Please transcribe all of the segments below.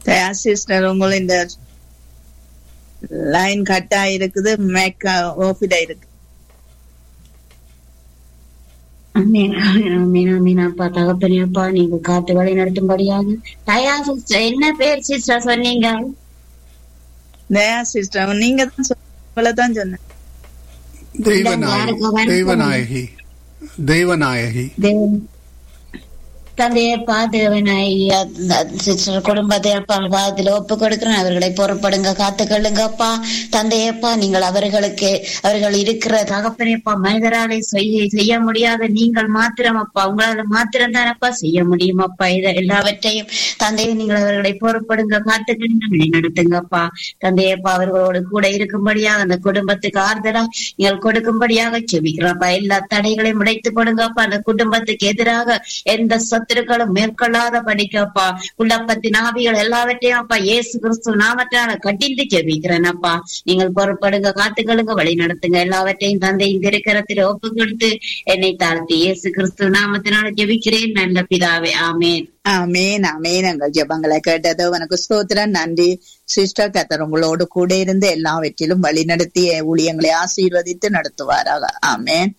Sister உங்களை இந்த line கட்டா இருக்குது மேக் ஆஃபிடா இருக்கு ஆமென், ஆமென், ஆமென், ஆமென். அப்பா தகப்பனே அப்பா நீங்க காத்து வழி நடத்தும்படியாக தயா சிஸ்டர் என்ன பேர் சிஸ்டர் சொன்னீங்க தயா சிஸ்டர் நீங்க தான் சொன்ன தான் சொன்னேன் தெய்வநாயகி தெய்வநாயகி தெய்வநாயகி தேவன் தந்தையப்பா தேவனாய் சிஸ்டர் குடும்பத்தை அப்பா பாதத்தில் ஒப்பு கொடுக்கிறேன் அவர்களை பொறுப்படுங்க காத்துக்கொள்ளுங்கப்பா தந்தையப்பா நீங்கள் அவர்களுக்கு அவர்கள் இருக்கிற தகப்பனைப்பா மனிதராலே செய்ய செய்ய முடியாத நீங்கள் மாத்திரம் அப்பா உங்களால மாத்திரம் தானப்பா செய்ய முடியும் அப்பா இதை எல்லாவற்றையும் தந்தையை நீங்கள் அவர்களை பொறுப்படுங்க காத்துக்கொள்ளுங்க வழி நடத்துங்கப்பா தந்தையப்பா அவர்களோடு கூட இருக்கும்படியாக அந்த குடும்பத்துக்கு ஆறுதலா நீங்கள் கொடுக்கும்படியாக செபிக்கிறோம்ப்பா எல்லா தடைகளையும் உடைத்து கொடுங்கப்பா அந்த குடும்பத்துக்கு எதிராக எந்த சத்துருக்களும் மேற்கொள்ளாத படிக்கப்பா உள்ளப்பத்தின் ஆவிகள் எல்லாவற்றையும் அப்பா இயேசு கிறிஸ்து நாமத்தினால கட்டிந்து ஜெபிக்கிறேன் அப்பா நீங்கள் பொறுப்படுங்க காத்துக்களுங்க வழி நடத்துங்க எல்லாவற்றையும் தந்தையின் திருக்கரத்தில் ஒப்பு கொடுத்து என்னை தாழ்த்தி இயேசு கிறிஸ்து நாமத்தினால ஜெபிக்கிறேன் நல்ல பிதாவே ஆமேன் ஆமேன் ஆமேன் எங்கள் ஜெபங்களை கேட்டது உனக்கு ஸ்தோத்திரம் நன்றி சிஸ்டர் கத்தர் உங்களோடு கூட இருந்து எல்லாவற்றிலும் வழி நடத்தி ஊழியங்களை ஆசீர்வதித்து நடத்துவாராக ஆமேன்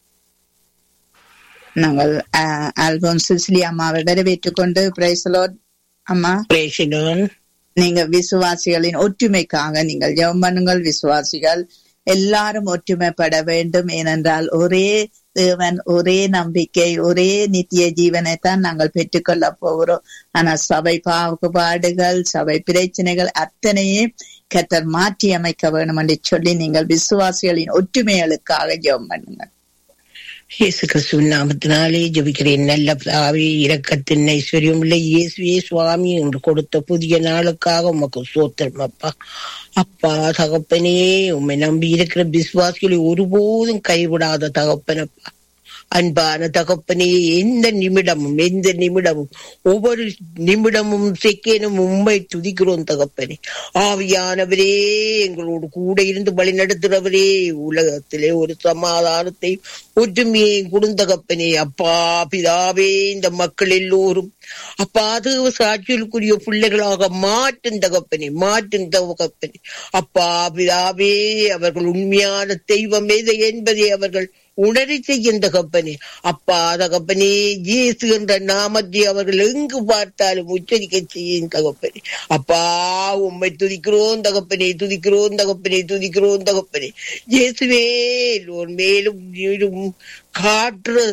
நாங்கள் ஆல்பம் சிசிலி அம்மாவை வரவேற்றுக் கொண்டு பிரைசலோட் அம்மா பிரேசிலோன் நீங்க விசுவாசிகளின் ஒற்றுமைக்காக நீங்கள் ஜெபம் பண்ணுங்கள் விசுவாசிகள் எல்லாரும் ஒற்றுமைப்பட வேண்டும் ஏனென்றால் ஒரே தேவன் ஒரே நம்பிக்கை ஒரே நித்திய ஜீவனை தான் நாங்கள் பெற்றுக்கொள்ள போகிறோம் ஆனா சபை பாகுபாடுகள் சபை பிரச்சனைகள் அத்தனையே கத்தர் மாற்றி அமைக்க வேண்டும் என்று சொல்லி நீங்கள் விசுவாசிகளின் ஒற்றுமைகளுக்காக ஜெபம் பண்ணுங்கள் இயேசு கிறிஸ்துவின் நாமத்தினாலே ஜபிக்கிறேன் நல்ல பிதாவே இரக்கத்தின் ஐஸ்வர்யம் உள்ள இயேசுவே சுவாமி என்று கொடுத்த புதிய நாளுக்காக உமக்கு சோத்திரம் அப்பா அப்பா தகப்பனே உம்மை நம்பி இருக்கிற விசுவாசிகளை ஒருபோதும் கைவிடாத தகப்பனப்பா அன்பான தகப்பனே எந்த நிமிடமும் எந்த நிமிடமும் ஒவ்வொரு நிமிடமும் செக்கேனும் உண்மை துதிக்கிறோம் தகப்பனே ஆவியானவரே எங்களோடு கூட இருந்து வழி நடத்துறவரே உலகத்திலே ஒரு சமாதானத்தை ஒற்றுமையை குடுந்தகப்பனே அப்பா பிதாவே இந்த மக்கள் எல்லோரும் அப்பா அது சாட்சிகளுக்குரிய பிள்ளைகளாக மாற்றும் தகப்பனே மாற்றும் தகப்பனே அப்பா பிதாவே அவர்கள் உண்மையான தெய்வம் எது என்பதை அவர்கள் உணரி செய்யும் தகப்பனே அப்பா தகப்பனே இயேசு என்ற நாமத்தை அவர்கள் எங்கு பார்த்தாலும் உச்சரிக்க செய்யும் தகப்பனே அப்பா உம்மை துதிக்கிறோம் தகப்பனே துதிக்கிறோம் தகப்பனே துதிக்கிறோம் தகப்பனே இயேசுவே எல்லோர் மேலும் நீரும் காற்று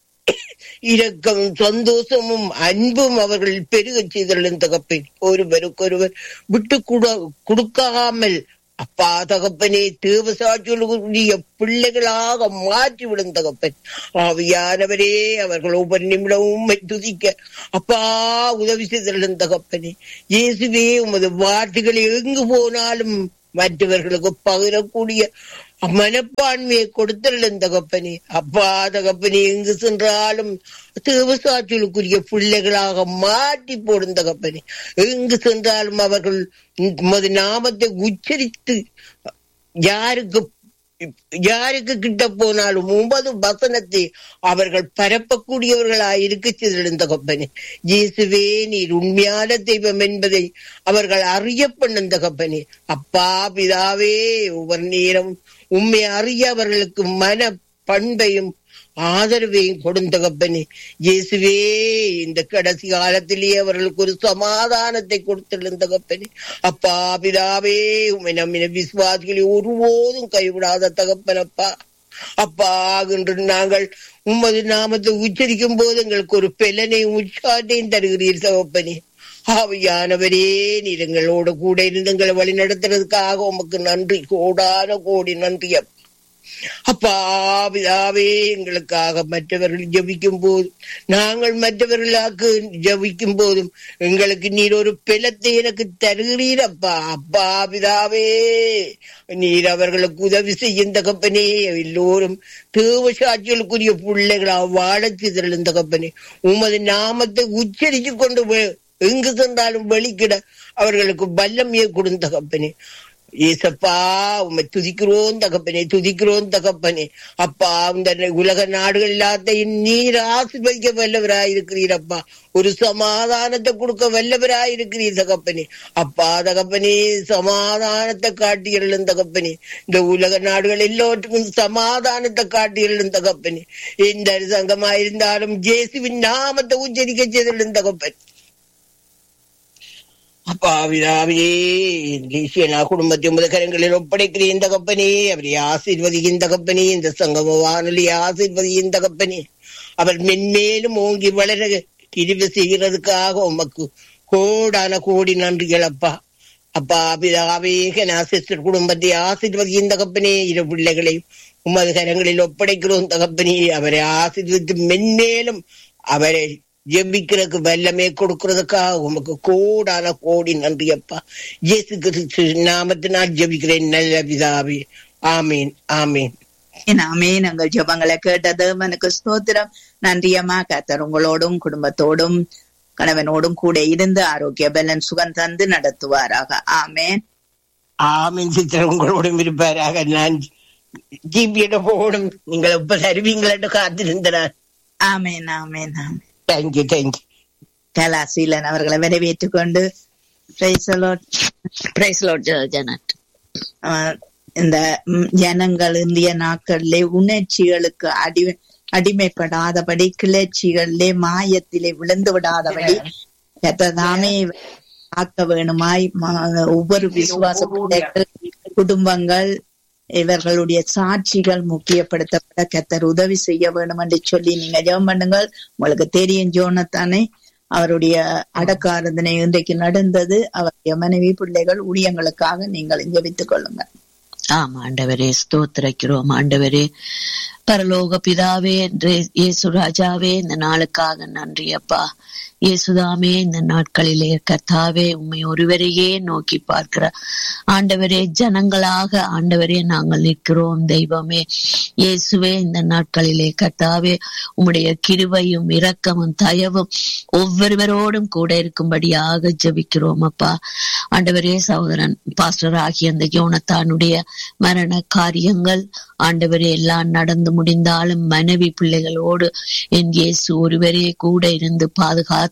இரக்கம் சந்தோஷமும் அன்பும் அவர்கள் பெருகச் செய்தலும் தகப்பேன் ஒருவருக்கொருவர் விட்டு கொடுக்காமல் அப்பா தகப்பனே தேவசாட்சிகளுடைய பிள்ளைகளாக மாற்றி விடும் தகப்பன் ஆவியானவரே அவர்கள் ஒவ்வொரு நிமிடமும் உம்மை துதிக்க அப்பா உதவி செய்தலும் தகப்பனே இயேசுவே உமது வார்த்தைகள் எங்கு போனாலும் மற்றவர்களுக்கு பகிரக்கூடிய மனப்பான்மையை கொடுத்தல்லும் தகப்பனே அப்பா தகப்பனே எங்கு சென்றாலும் தேவசாட்சிகளுக்குரிய பிள்ளைகளாக மாற்றி போடும் தகப்பனே எங்கு சென்றாலும் அவர்கள் உமது நாமத்தை உச்சரித்து யாருக்கு யாருக்கு கிட்ட போனாலும் உமது வசனத்தை அவர்கள் பரப்பக்கூடியவர்களாய் இருக்க செய்திடும் தகப்பனே இயேசுவே நீர் உண்மையான தெய்வம் என்பதை அவர்கள் அறிய பண்ணும் தகப்பனே அப்பா பிதாவே ஒவ்வொரு நேரம் உண்மை அறிய அவர்களுக்கு மன பண்பையும் ஆதரவையும் கொடுந்தகப்பனே இயேசுவே இந்த கடைசி காலத்திலேயே அவர்களுக்கு ஒரு சமாதானத்தை கொடுத்திருந்தகப்பனே அப்பா பிதாவே உண்மை நம்மின விசுவாசிகளை ஒருபோதும் கைவிடாத தகப்பனப்பா அப்பா என்று நாங்கள் உமது நாமத்தை உச்சரிக்கும் போது எங்களுக்கு ஒரு பெலனையும் உற்சாகத்தையும் தருகிறீர் தகப்பனே ஆவியானவரே நீர் எங்களோட கூட இருந்து எங்களை வழி நடத்துறதுக்காக உமக்கு நன்றி கோடான கோடி நன்றி அப்பா அப்பா பிதாவே எங்களுக்காக மற்றவர்கள் ஜபிக்கும் போது நாங்கள் மற்றவர்களுக்கு ஜபிக்கும் போதும் எங்களுக்கு நீர் ஒரு பிளத்தை எனக்கு தருகிறீர் அப்பா அப்பா பிதாவே நீர் அவர்களுக்கு உதவி செய்யும் தகப்பனே எல்லோரும் தேவசாட்சிகளுக்குரிய பிள்ளைகளா வாழச் சிதறலும் தகப்பனே உமது நாமத்தை உச்சரித்து கொண்டு எங்கு சென்றாலும் வெளிக்கிட அவர்களுக்கு வல்லமையை கொடுந்த தகப்பனே ஏசப்பா உம்மை துதிக்கிறோம் தகப்பனே துதிக்கிறோம் தகப்பனே அப்பா இந்த உலக நாடுகள் எல்லாத்தையும் நீர் ஆசிர்வதிக்க வல்லவராய் இருக்கிறீரப்பா ஒரு சமாதானத்தை கொடுக்க வல்லவராய் இருக்கிறீர் தகப்பனே அப்பா தகப்பனே சமாதானத்தை காட்டியருளும் தகப்பனே இந்த உலக நாடுகள் எல்லோருக்கும் சமாதானத்தை காட்டியருளும் தகப்பனே இந்த சங்கமா இருந்தாலும் ஜேசுவின் நாமத்தை உச்சரிக்க செய்தருளும் தகப்பன் அப்பா விழாவே லீசியனா குடும்பத்தை உமது கரங்களில் ஒப்படைக்கிறேன் தகப்பனே அவரை ஆசீர்வதியின் தகப்பனே இந்த சங்கம வானொலி ஆசீர்வதியின் தகப்பனே அவர் மென்மேலும் ஓங்கி வளர கிரிவு செய்கிறதுக்காக உமக்கு கோடான கோடி நன்றிகள் அப்பா அப்பா பிதாவே சிஸ்டர் குடும்பத்தை ஆசீர்வதியின் தகப்பனே இரு பிள்ளைகளை உமது கரங்களில் ஒப்படைக்கிறோம் தகப்பனே அவரை ஆசீர்வதித்து மென்மேலும் அவரை ஜெபிக்கிறதுக்கு வல்லமே கொடுக்கறதுக்காக உமக்கு கோடான கோடி நன்றி அப்பா இயேசு கிறிஸ்து நாமத்தினால் ஜெபிக்கிறேன் நல்ல பிதாவே ஆமீன் ஆமீன் நாமே நாங்கள் ஜபங்களை கேட்டது எனக்கு ஸ்தோத்திரம் நன்றியம்மா கத்தர் உங்களோடும் குடும்பத்தோடும் கணவனோடும் கூட இருந்து ஆரோக்கிய பலன் சுகம் தந்து நடத்துவாராக ஆமேன் ஆமீன் சித்தர் உங்களோடும் இருப்பாராக நான் ஜிபியிட போடும் நீங்கள் இப்ப தருவீங்களு காத்திருந்தேன் amen amen amen thank you thank you Kalaseelan அவர்களை வரவேற்றுக் கொண்டு பிரைஸ் லார்ட் ஜனட் இந்த ம், ஜனங்கள் இந்திய நாட்களிலே உணர்ச்சிகளுக்கு அடி அடிமைப்படாதபடி கிளர்ச்சிகளிலே மாயத்திலே விழுந்து விடாதபடி கத்ததாமே ஆக்க வேணுமாய் ம- ஒவ்வொரு விசுவாச பிள்ளைகள், குடும்பங்கள் இவர்களுடைய சாட்சிகள் முக்கியப்படுத்தப்பட கத்தர் உதவி செய்ய வேணும் என்று சொல்லி நீங்க ஜெபம் பண்ணுங்கள் உங்களுக்கு தெரியும் ஜோனத்தானே அவருடைய அடக்காரதனை இன்றைக்கு நடந்தது அவருடைய மனைவி பிள்ளைகள் ஊழியங்களுக்காக நீங்கள் ஜெபித்துக் கொள்ளுங்கள் ஆமா ஆண்டவரே ஸ்தோத்திரிக்கிறோம் ஆண்டவரே பரலோக பிதாவே என்று இயேசு ராஜாவே இந்த நாளுக்காக நன்றி அப்பா இயேசுதாமே இந்த நாட்களிலே கர்த்தாவே உம்மை ஒருவரையே நோக்கி பார்க்கிற ஆண்டவரே ஜனங்களாக ஆண்டவரே நாங்கள் நிற்கிறோம் தெய்வமே இயேசுவே இந்த நாட்களிலே கர்த்தாவே உம்முடைய கிருபையும் இரக்கமும் தயவும் ஒவ்வொருவரோடும் கூட இருக்கும்படியாக ஜெபிக்கிறோம் அப்பா ஆண்டவரே சகோதரன் பாஸ்டர் ஆகிய அந்த யோனத்தானுடைய மரண காரியங்கள் ஆண்டவரே எல்லாம் நடந்து முடிந்தாலும் மனைவி பிள்ளைகளோடு என் இயேசு ஒருவரே கூட இருந்து பாதுகாத்து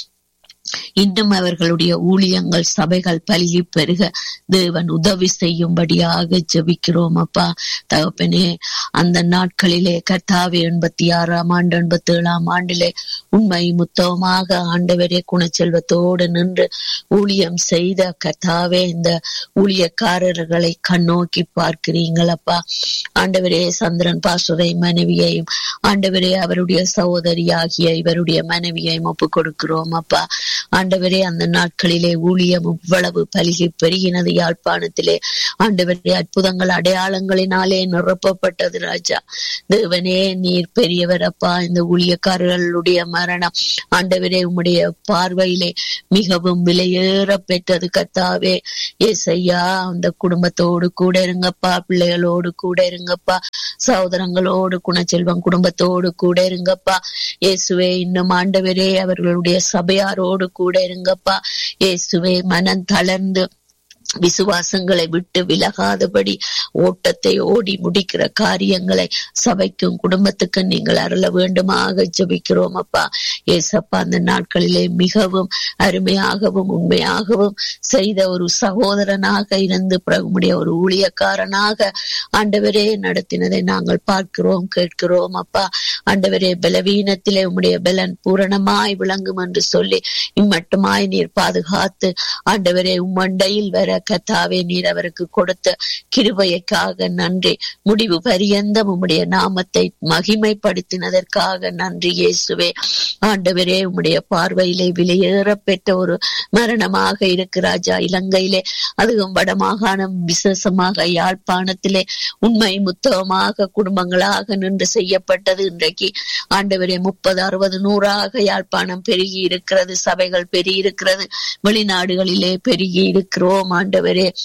இன்னும் அவர்களுடைய ஊழியங்கள் சபைகள் பல்கி பெருக தேவன் உதவி செய்யும்படியாக ஜெபிக்கிறோம் அப்பா தகப்பனே அந்த நாட்களிலே கர்த்தாவே எண்பத்தி ஆறாம் ஆண்டு எண்பத்தி ஏழாம் ஆண்டிலே உண்மை முத்தவமாக ஆண்டவரே குணச்செல்வத்தோடு நின்று ஊழியம் செய்த கர்த்தாவே இந்த ஊழியக்காரர்களை கண்ணோக்கி பார்க்கிறீங்களப்பா ஆண்டவரே சந்திரன் பாஸ்டரை மனைவியையும் ஆண்டவரே அவருடைய சகோதரியாகிய இவருடைய மனைவியையும் ஒப்பு கொடுக்கிறோம் அப்பா ஆண்டவரே அந்த நாட்களிலே ஊழியம் இவ்வளவு பலிகி பெருகினது யாழ்ப்பாணத்திலே ஆண்டவரே அற்புதங்கள் அடையாளங்களினாலே நிரப்பப்பட்டது ராஜா தேவனே நீர் பெரியவர் அப்பா இந்த ஊழியக்காரர்களுடைய மரணம் ஆண்டவரே உம்முடைய பார்வையிலே மிகவும் விலையேற பெற்றது கத்தாவே ஏசையா அந்த குடும்பத்தோடு கூட இருங்கப்பா பிள்ளைகளோடு கூட இருங்கப்பா சகோதரங்களோடு குணச்செல்வம் குடும்பத்தோடு கூட இருங்கப்பா இயேசுவே இன்னும் ஆண்டவரே அவர்களுடைய சபையாரோடு கூட இருங்கப்பா இயேசுவே மனம் தளர்ந்து விசுவாசங்களை விட்டு விலகாதபடி ஓட்டத்தை ஓடி முடிக்கிற காரியங்களை சபைக்கும் குடும்பத்துக்கும் நீங்கள் அருள வேண்டுமாக ஜெபிக்கிறோம் அப்பா ஏசப்பா அந்த நாட்களிலே மிகவும் அருமையாகவும் உண்மையாகவும் செய்த ஒரு சகோதரனாக இருந்து பிரபுடைய ஒரு ஊழியக்காரனாக ஆண்டவரே நடத்தினதை நாங்கள் பார்க்கிறோம் கேட்கிறோம் அப்பா ஆண்டவரே பலவீனத்திலே உம்முடைய பலன் பூரணமாய் விளங்கும் என்று சொல்லி இம்மட்டுமாய் நீர் பாதுகாத்து ஆண்டவரே உம்மண்டையில் வர கத்தாவே நீர் அவருக்கு கொடுத்த கிருபையைக்காக நன்றி முடிவு பரியந்தம் உம்முடைய நாமத்தை மகிமைப்படுத்தினதற்காக நன்றி இயேசுவே ஆண்டவரே உம்முடைய பார்வையிலே விலையேற பெற்ற ஒரு மரணமாக இருக்கு ராஜா இலங்கையிலே அதுவும் வடமாகாணம் விசேஷமாக யாழ்ப்பாணத்திலே உண்மை முத்தகமாக குடும்பங்களாக நின்று செய்யப்பட்டது இன்றைக்கு ஆண்டவரே முப்பது அறுபது நூறாக யாழ்ப்பாணம் பெருகி இருக்கிறது சபைகள் பெருகி இருக்கிறது வெளிநாடுகளிலே பெருகி இருக்கிறோம் ஆண்டவரே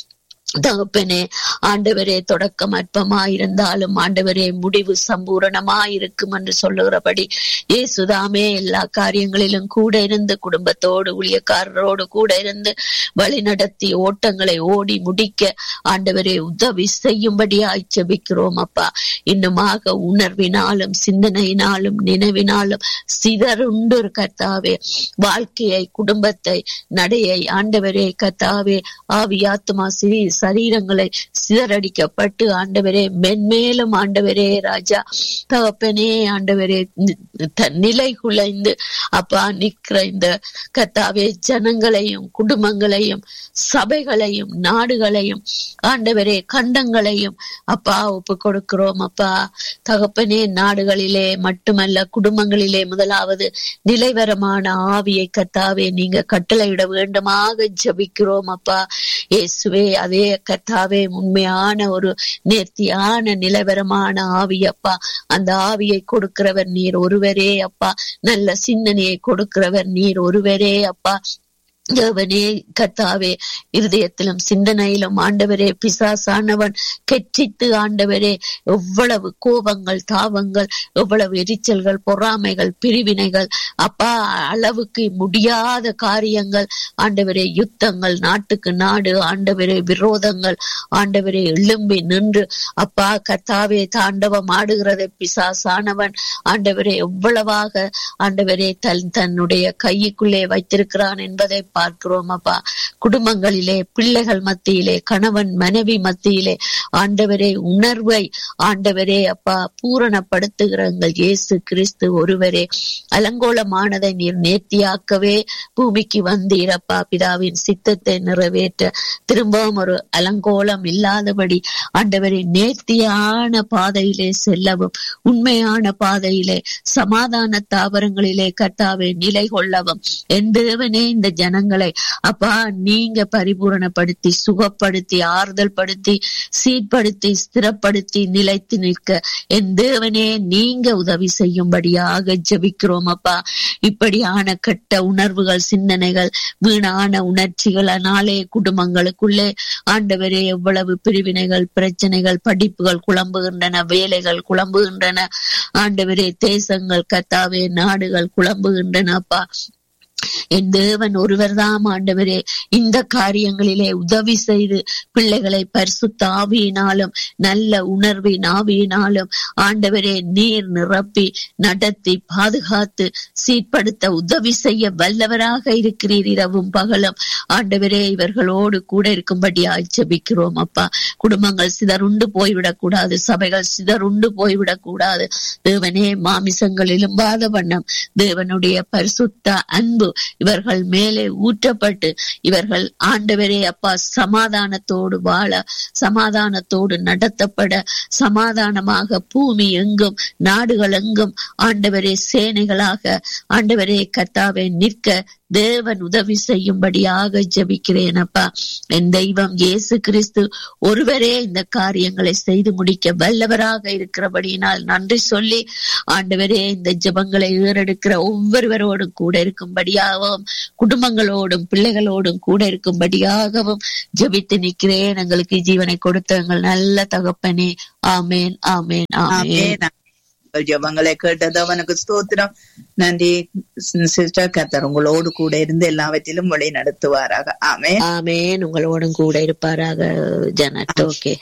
தகப்பனே ஆண்டவரே தொடக்கம் அற்பமாயிருந்தாலும் ஆண்டவரே முடிவு சம்பூரணமாயிருக்கும் என்று சொல்லுகிறபடி இயேசுதாமே எல்லா காரியங்களிலும் கூட இருந்து குடும்பத்தோடு ஊழியக்காரரோடு கூட இருந்து வழி நடத்தி ஓட்டங்களை ஓடி முடிக்க ஆண்டவரே உதவி செய்யும்படியாய் ஜெபிக்கிறோம் அப்பா இன்னுமாக உணர்வினாலும் சிந்தனையினாலும் நினைவினாலும் சிதறுண்டு கர்த்தாவே வாழ்க்கையை குடும்பத்தை நடையை ஆண்டவரே கர்த்தாவே ஆவியாத்மா சிறி சரீரங்களை சிதறடிக்கப்பட்டு ஆண்டவரே மென்மேலும் ஆண்டவரே ராஜா தகப்பனே ஆண்டவரே நிலை குலைந்து அப்பா நிக்கிற இந்த கத்தாவே ஜனங்களையும் குடும்பங்களையும் சபைகளையும் நாடுகளையும் ஆண்டவரே கண்டங்களையும் அப்பா ஒப்பு கொடுக்கிறோம் அப்பா தகப்பனே நாடுகளிலே மட்டுமல்ல குடும்பங்களிலே முதலாவது நிலைவரமான ஆவியை கத்தாவே நீங்க கட்டளையிட வேண்டுமாக ஜபிக்கிறோம் அப்பா இயேசுவே அதே கத்தாவே உண்மையான ஒரு நேர்த்தியான நிலவரமான ஆவி அப்பா அந்த ஆவியை கொடுக்கிறவர் நீர் ஒருவரே அப்பா நல்ல சிந்தனையை கொடுக்கிறவர் நீர் ஒருவரே அப்பா தேவனே கத்தாவே இருதயத்திலும் சிந்தனையிலும் ஆண்டவரே பிசாசானவன் கெற்றித்து ஆண்டவரே எவ்வளவு கோபங்கள் தாபங்கள் எவ்வளவு எரிச்சல்கள் பொறாமைகள் பிரிவினைகள் அப்பா அளவுக்கு முடியாத காரியங்கள் ஆண்டவரே யுத்தங்கள் நாட்டுக்கு நாடு ஆண்டவரே விரோதங்கள் ஆண்டவரே எழும்பி நின்று அப்பா கத்தாவே தாண்டவம் ஆடுகிறதை பிசாசானவன் ஆண்டவரே எவ்வளவாக ஆண்டவரே தன் தன்னுடைய கைக்குள்ளே வைத்திருக்கிறான் என்பதை பார்க்கிறோம் அப்பா குடும்பங்களிலே பிள்ளைகள் மத்தியிலே கணவன் மனைவி மத்தியிலே ஆண்டவரே உணர்வை ஆண்டவரே அப்பா பூரணப்படுத்துகிற எங்கள் இயேசு கிறிஸ்து ஒருவரே அலங்கோலமானதை நீர் நேர்த்தியாக்கவே பூமிக்கு வந்தீரப்பா பிதாவின் சித்தத்தை நிறைவேற்ற திரும்பவும் ஒரு அலங்கோலம் இல்லாதபடி ஆண்டவரை நேர்த்தியான பாதையிலே செல்லவும் உண்மையான பாதையிலே சமாதான தாவரங்களிலே கட்டாவே நிலை கொள்ளவும் என் தேவனே இந்த ஜனங்களை அப்பா நீங்க பரிபூரணப்படுத்தி சுகப்படுத்தி ஆறுதல் படுத்தி சீர்படுத்தி ஸ்திரப்படுத்தி நிலைத்து நிற்க என் தேவனே நீங்க உதவி செய்யும்படியாக ஜெபிக்கிறோம் அப்பா இப்படியான கெட்ட உணர்வுகள் சிந்தனைகள் வீணான உணர்ச்சிகளாலே குடும்பங்களுக்குள்ளே ஆண்டவரே எவ்வளவு பிரிவினைகள் பிரச்சனைகள் படிப்புகள் குழம்புகின்றன வேலைகள் குழம்புகின்றன ஆண்டவரே தேசங்கள் கத்தாவே நாடுகள் குழம்புகின்றன அப்பா என் தேவன் ஒருவர் தான் ஆண்டவரே இந்த காரியங்களிலே உதவி செய்து பிள்ளைகளை பரிசுத்த ஆவியினாலும் நல்ல உணர்வின் ஆவியினாலும் ஆண்டவரே நீர் நிரப்பி நடத்தி பாதுகாத்து சீர்படுத்த உதவி செய்ய வல்லவராக இருக்கிறீர் இரவும் பகலும் ஆண்டவரே இவர்களோடு கூட இருக்கும்படி ஆட்சேபிக்கிறோம் அப்பா குடும்பங்கள் சிதறுண்டு போய்விடக் கூடாது சபைகள் சிதறுண்டு போய்விடக் கூடாது தேவனே மாமிசங்கள் எழும்பாத வண்ணம் தேவனுடைய பரிசுத்த அன்பு இவர்கள் மேலே ஊற்றப்பட்டு இவர்கள் ஆண்டவரே அப்பா சமாதானத்தோடு வாழ சமாதானத்தோடு நடத்தப்பட சமாதானமாக பூமி எங்கும் நாடுகள் எங்கும் ஆண்டவரே சேனைகளாக ஆண்டவரே கர்த்தாவே நிற்க தேவன் உதவி செய்யும்படியாக ஜெபிக்கிறேன் அப்பா என் தெய்வம் இயேசு கிறிஸ்து ஒருவரே இந்த காரியங்களை செய்து முடிக்க வல்லவராக இருக்கிறபடியினால் நன்றி சொல்லி ஆண்டவரே இந்த ஜெபங்களை ஏறெடுக்கிற ஒவ்வொருவரோடும் கூட இருக்கும்படியாகவும் குடும்பங்களோடும் பிள்ளைகளோடும் கூட இருக்கும்படியாகவும் ஜெபித்து நிற்கிறேன் எங்களுக்கு ஜீவனை கொடுத்த எங்கள் நல்ல தகப்பனே ஆமேன் ஆமேன் ஆமேன் ஆமென். உங்கள் ஜெபங்களை கேட்டது அவனுக்கு ஸ்தோத்திரம் நன்றி சிஸ்டர் கத்தர் உங்களோடு கூட இருந்து எல்லாவற்றிலும் வழி நடத்துவாராக ஆமே ஆமேன் உங்களோடும் கூட இருப்பாராக ஜனட் ஓகே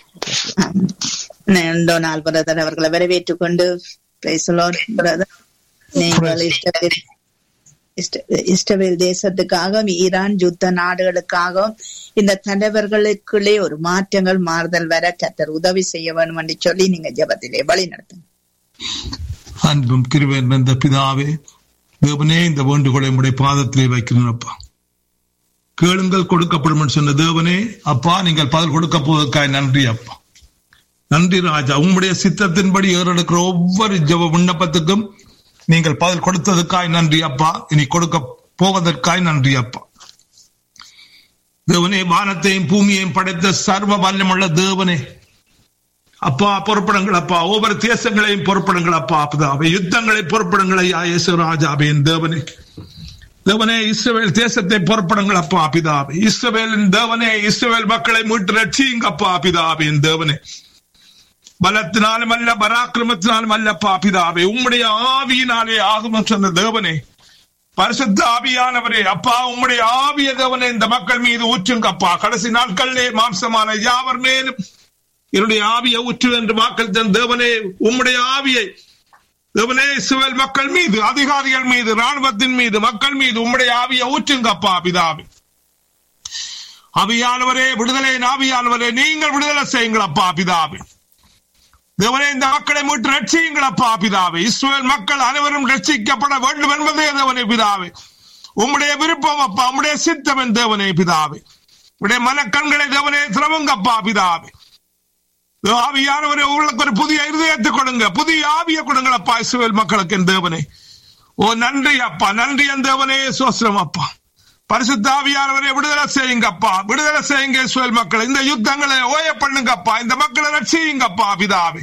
டொனால் பிரதர் அவர்களை வரவேற்றுக் கொண்டு praise the Lord, brother. நீங்கள் இஸ்ரவேல் இஸ்ர- இஸ்ரவேல் தேசத்துக்காகவும் ஈரான் யுத்த நாடுகளுக்காகவும் இந்த தலைவர்களுக்குள்ளே ஒரு மாற்றங்கள் மாறுதல் வர கத்தர் உதவி செய்ய வேண்டும் என்று சொல்லி நீங்க ஜெபத்திலே வழி நடத்துங்க அன்பும் கிருபை நிறைந்த பிதாவே தேவனே இந்த வேண்டுகோளை உடைய பாதத்திலே வைக்கிறேன் அப்பா கேளுங்கள் கொடுக்கப்படும் என்று சொன்ன தேவனே அப்பா நீங்கள் பதில் கொடுக்க போவதற்காக நன்றி அப்பா நன்றி ராஜா உம்முடைய சித்தத்தின்படி ஏறெடுக்கிற ஒவ்வொரு ஜெப விண்ணப்பத்துக்கும் நீங்கள் பதில் கொடுத்ததற்காய் நன்றி அப்பா இனி கொடுக்க போவதற்காய் நன்றி அப்பா தேவனே வானத்தையும் பூமியையும் படைத்த சர்வ வல்லமுள்ள தேவனே அப்பா பொறுப்படுங்கள் அப்பா ஒவ்வொரு தேசங்களையும் பொறுப்படுங்கள் அப்பா அப்பதாவே யுத்தங்களை பொறுப்படுங்கள் ஐயா இயேசு ராஜாவே என் தேவனே தேவனே இஸ்ரவேல் தேசத்தை பொறுப்படுங்கள் அப்பா பிதாவே இஸ்ரவேலின் தேவனே இஸ்ரவேல் மக்களை மீட்டு ரட்சியுங்க அப்பா பிதாவே என் தேவனே பலத்தினாலும் அல்ல பராக்கிரமத்தினாலும் அல்லப்பா பிதாவே உம்முடைய ஆவியினாலே ஆகும் சொன்ன தேவனே பரிசுத்த ஆவியானவரே அப்பா உம்முடைய ஆவிய தேவனே இந்த மக்கள் மீது ஊற்றுங்க அப்பா கடைசி நாட்களிலே மாம்சமான யாவர் மேலும் என்னுடைய ஆவியை ஊற்று என்று வாக்கள் தன் தேவனே உம்முடைய ஆவியை தேவனே இஸ்ரவேல் மக்கள் மீது அதிகாரிகள் மீது ராணுவத்தின் மீது மக்கள் மீது உம்முடைய ஆவியை ஊற்றுங்க அப்பா பிதாவே ஆவியானவரே விடுதலை ஆவியானவரே நீங்கள் விடுதலை செய்யுங்கள் அப்பா பிதாவே தேவனே இந்த மக்களை மீட்டு ரட்சியுங்கள் அப்பா பிதாவே இஸ்ரேல் மக்கள் அனைவரும் ரட்சிக்கப்பட வேண்டும் என்பதே தேவனே பிதாவே உம்முடைய விருப்பம் அப்பா உம்முடைய சித்தம் என் தேவனே பிதாவே உடைய மனக்கண்களை தேவனே திரவுங்கப்பா பிதாவே ஆவியானவரே உங்களுக்கு ஒரு புதிய இருதயத்தை கொடுங்க புதிய ஆவியை கொடுங்களப்பா இஸ்ரேல் மக்களுக்கு என் தேவனே ஓ நன்றி அப்பா நன்றி என் தேவனே சோஸ்திரம் அப்பா பரிசுத்த ஆவியானவரை விடுதலை செய்யுங்கப்பா விடுதலை செய்யுங்க இஸ்ரேல் மக்கள் இந்த யுத்தங்களை ஓய பண்ணுங்கப்பா இந்த மக்களை ரட்சியுங்கப்பா பிதாவே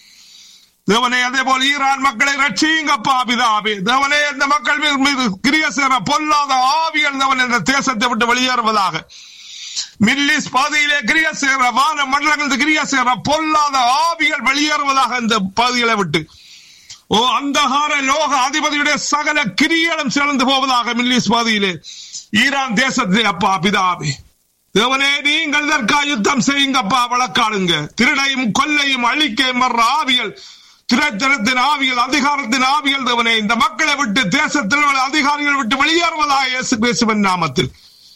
தேவனே அதே போல ஈரான் மக்களை ரட்சியுங்கப்பா பிதாவே தேவனே இந்த மக்கள் மீது மீது கிரிய சேர பொல்லாத ஆவிகள் தேவன் இந்த தேசத்தை விட்டு வெளியேறுவதாக மில்லிஸ் பாதையிலே கிரிய சேர வான மண்டலங்கள் கிரிய சேர பொல்லாத ஆவிகள் வெளியேறுவதாக இந்த பகுதிகளை விட்டு ஓ அந்தகார லோக அதிபதியுடைய சகல கிரியலும் சிறந்து போவதாக மில்லிஸ் பாதையிலே ஈரான் தேசத்திலே அப்பா பிதாவே தேவனே நீங்கள் இதற்காக யுத்தம் செய்யுங்கப்பா வழக்காடுங்க திருடையும் கொல்லையும் அழிக்கையும் வர்ற ஆவியல் திரைத்தனத்தின் ஆவியல் அதிகாரத்தின் ஆவியல் தேவனே இந்த மக்களை விட்டு தேசத்தில் உள்ள அதிகாரிகள் விட்டு வெளியேறுவதாக இயேசு பேசுவன் நாமத்தில்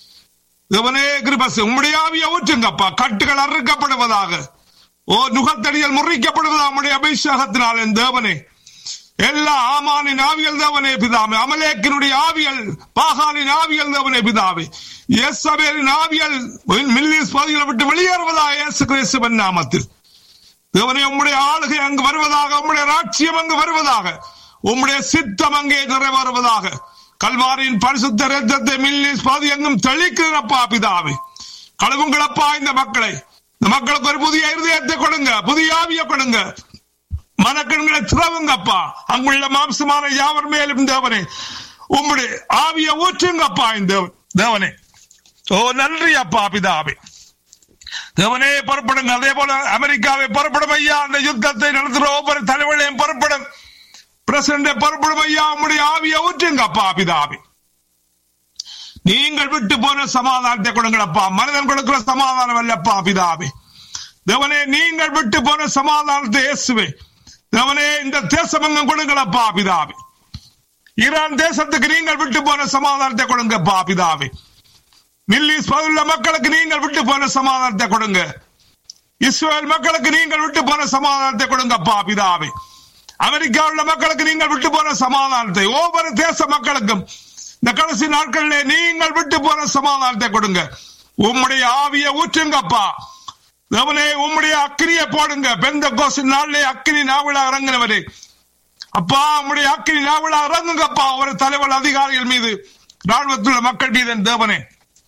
தேவனே கிருபஸ் உம்முடைய ஆவியை ஊற்றுங்கப்பா கட்டுகள் அறுக்கப்படுவதாக ஓ நுகத்தடிகள் முறிக்கப்படுவதாக உம்முடைய அபிஷேகத்தினால் என் தேவனே எல்லா ஆமானின் ஆவியல் தேவனே பிதாவே அமலேக்கினுடைய ஆவியல் பாகாலின் ஆவியல் தேவனே பிதாவே எஸ்அபேலின் ஆவியல் மில்லிஸ் பகுதிகளை விட்டு வெளியேறுவதாக இயேசு கிறிஸ்துவன் நாமத்தில் தேவனே உம்முடைய ஆளுகை அங்கு வருவதாக உம்முடைய ராட்சியம் அங்கு வருவதாக உம்முடைய சித்தம் அங்கே நிறைவேறுவதாக கல்வாரின் பரிசுத்த ரத்தத்தை மில்லிஸ் பாதி எங்கும் தெளிக்கிறப்பா பிதாவே கழுவுங்களப்பா இந்த மக்களை இந்த மக்களுக்கு ஒரு புதிய இருதயத்தை கொடுங்க புதிய ஆவியை கொடுங்க மனக்கண்களை திறவுங்கப்பா அங்குள்ள மாம்சமான யாவர் மேலும் தேவனே உம்முடைய ஆவிய ஊற்றுங்கப்பா இந்த தேவனே ஓ நன்றி அப்பா பிதாவே தேவனே புறப்படுங்க அதே போல அமெரிக்காவை புறப்படும் ஐயா அந்த யுத்தத்தை நடத்துகிற ஒவ்வொரு தலைவர்களையும் புறப்படும் பிரசிடண்டை புறப்படும் ஐயா உம்முடைய ஆவிய ஊற்றுங்கப்பா பிதாவே நீங்கள் விட்டு போன சமாதானத்தை கொடுங்களப்பா மனிதன் கொடுக்கிற சமாதானம் அல்லப்பா பிதாவே தேவனே நீங்கள் விட்டு போன சமாதானத்தை இயேசுவே தேவனே இந்த தேசம் எங்கும் கொடுங்களப்பா பிதாவே ஈரான் தேசத்துக்கு நீங்கள் விட்டு போன சமாதானத்தை கொடுங்கப்பா பிதாவே மில்லிஸ் பகுதியுள்ள மக்களுக்கு நீங்கள் விட்டு போன சமாதானத்தை கொடுங்க இஸ்ரேல் மக்களுக்கு நீங்கள் விட்டு போன சமாதானத்தை கொடுங்கப்பா பிதாவே அமெரிக்கா உள்ள மக்களுக்கு நீங்கள் விட்டு போன சமாதானத்தை ஒவ்வொரு தேச மக்களுக்கும் இந்த கடைசி நாட்களிலே நீங்கள் விட்டு போன சமாதானத்தை கொடுங்க உம்முடைய ஆவிய ஊற்றுங்கப்பா தேவனே உம்முடைய அக்கினியை போடுங்க பெந்த கோசு நாளிலே அக்கினி நாவலா இறங்கினவரே அப்பா உம்முடைய அக்கினி நாவலா இறங்குங்கப்பா ஒரு தலைவர் அதிகாரிகள் மீது ராணுவத்துள்ள மக்கள் மீது என் தேவனே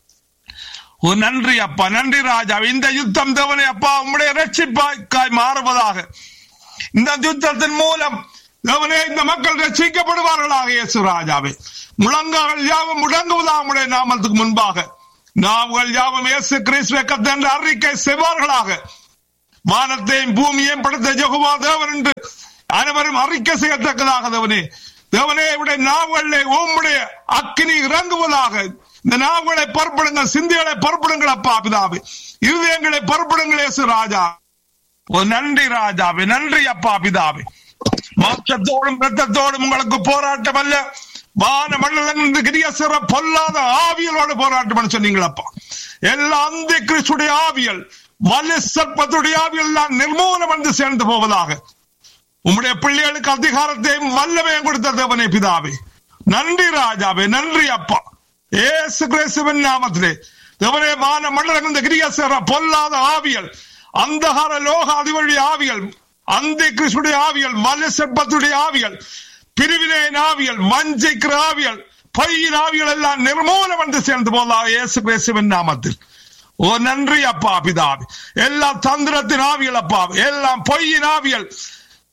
ஓ நன்றி அப்பா நன்றி ராஜா இந்த யுத்தம் தேவனே அப்பா உம்முடைய ரட்சிப்பாய்க்காய் மாறுவதாக இந்த யுத்தத்தின் மூலம் தேவனே இந்த மக்கள் ரட்சிக்கப்படுவார்களாக இயேசு ராஜாவே முழங்கால் யாவும் முடங்குவதாக உம்முடைய நாமத்துக்கு முன்பாக நாவுகள் யாவும் இயேசு கிறிஸ்துவை கத்தென்று அறிக்கை செய்வார்களாக வானத்தையும் பூமியையும் படுத்த ஜெகவா தேவன் என்று அனைவரும் அறிக்கை செய்யத்தக்கதாக தேவனே தேவனே உடைய நாவுகளிலே உம்முடைய அக்கினி இறங்குவதாக இந்த நாவுகளை பொறுப்படுங்கள் சிந்திகளை பொறுப்படுங்கள் அப்பா பிதாவே இருதயங்களை பொறுப்படுங்கள் இயேசு ராஜா ஓ நன்றி ராஜாவே நன்றி அப்பா பிதாவே மாற்றத்தோடும் ரத்தத்தோடும் உங்களுக்கு போராட்டம் அல்ல வான மண்டலங்கள் கிரிய சிற பொல்லாத ஆவியலோடு போராட்டம் சொன்னீங்களப்பா எல்லா அந்த கிறிஸ்துடைய ஆவியல் வலு சர்ப்பத்துடைய ஆவியல் எல்லாம் நிர்மூலம் வந்து சேர்ந்து போவதாக உம்முடைய பிள்ளைகளுக்கு அதிகாரத்தையும் வல்லமையும் கொடுத்த தேவனே பிதாவே நன்றி ராஜாவே நன்றி அப்பா ஏசு கிறிஸ்துவின் நாமத்திலே தேவனே வான மண்டலங்கள் கிரிய சிற பொல்லாத ஆவியல் அந்தகார லோக அதிபருடைய ஆவியல் அந்த கிறிஸ்துடைய ஆவியல் வலு சர்ப்பத்துடைய ஆவியல் பிரிவினை ஆவியல் வஞ்சிக்கிற ஆவியல் பொய்யின் ஆவியல் எல்லாம் நிர்மூலம் வந்து சேர்ந்து போதா இயேசு கிறிஸ்துவின் நாமத்தில் ஓ நன்றி அப்பா பிதாவி எல்லா தந்திரத்தின் ஆவியல் அப்பா எல்லாம் பொய்யின் ஆவியல்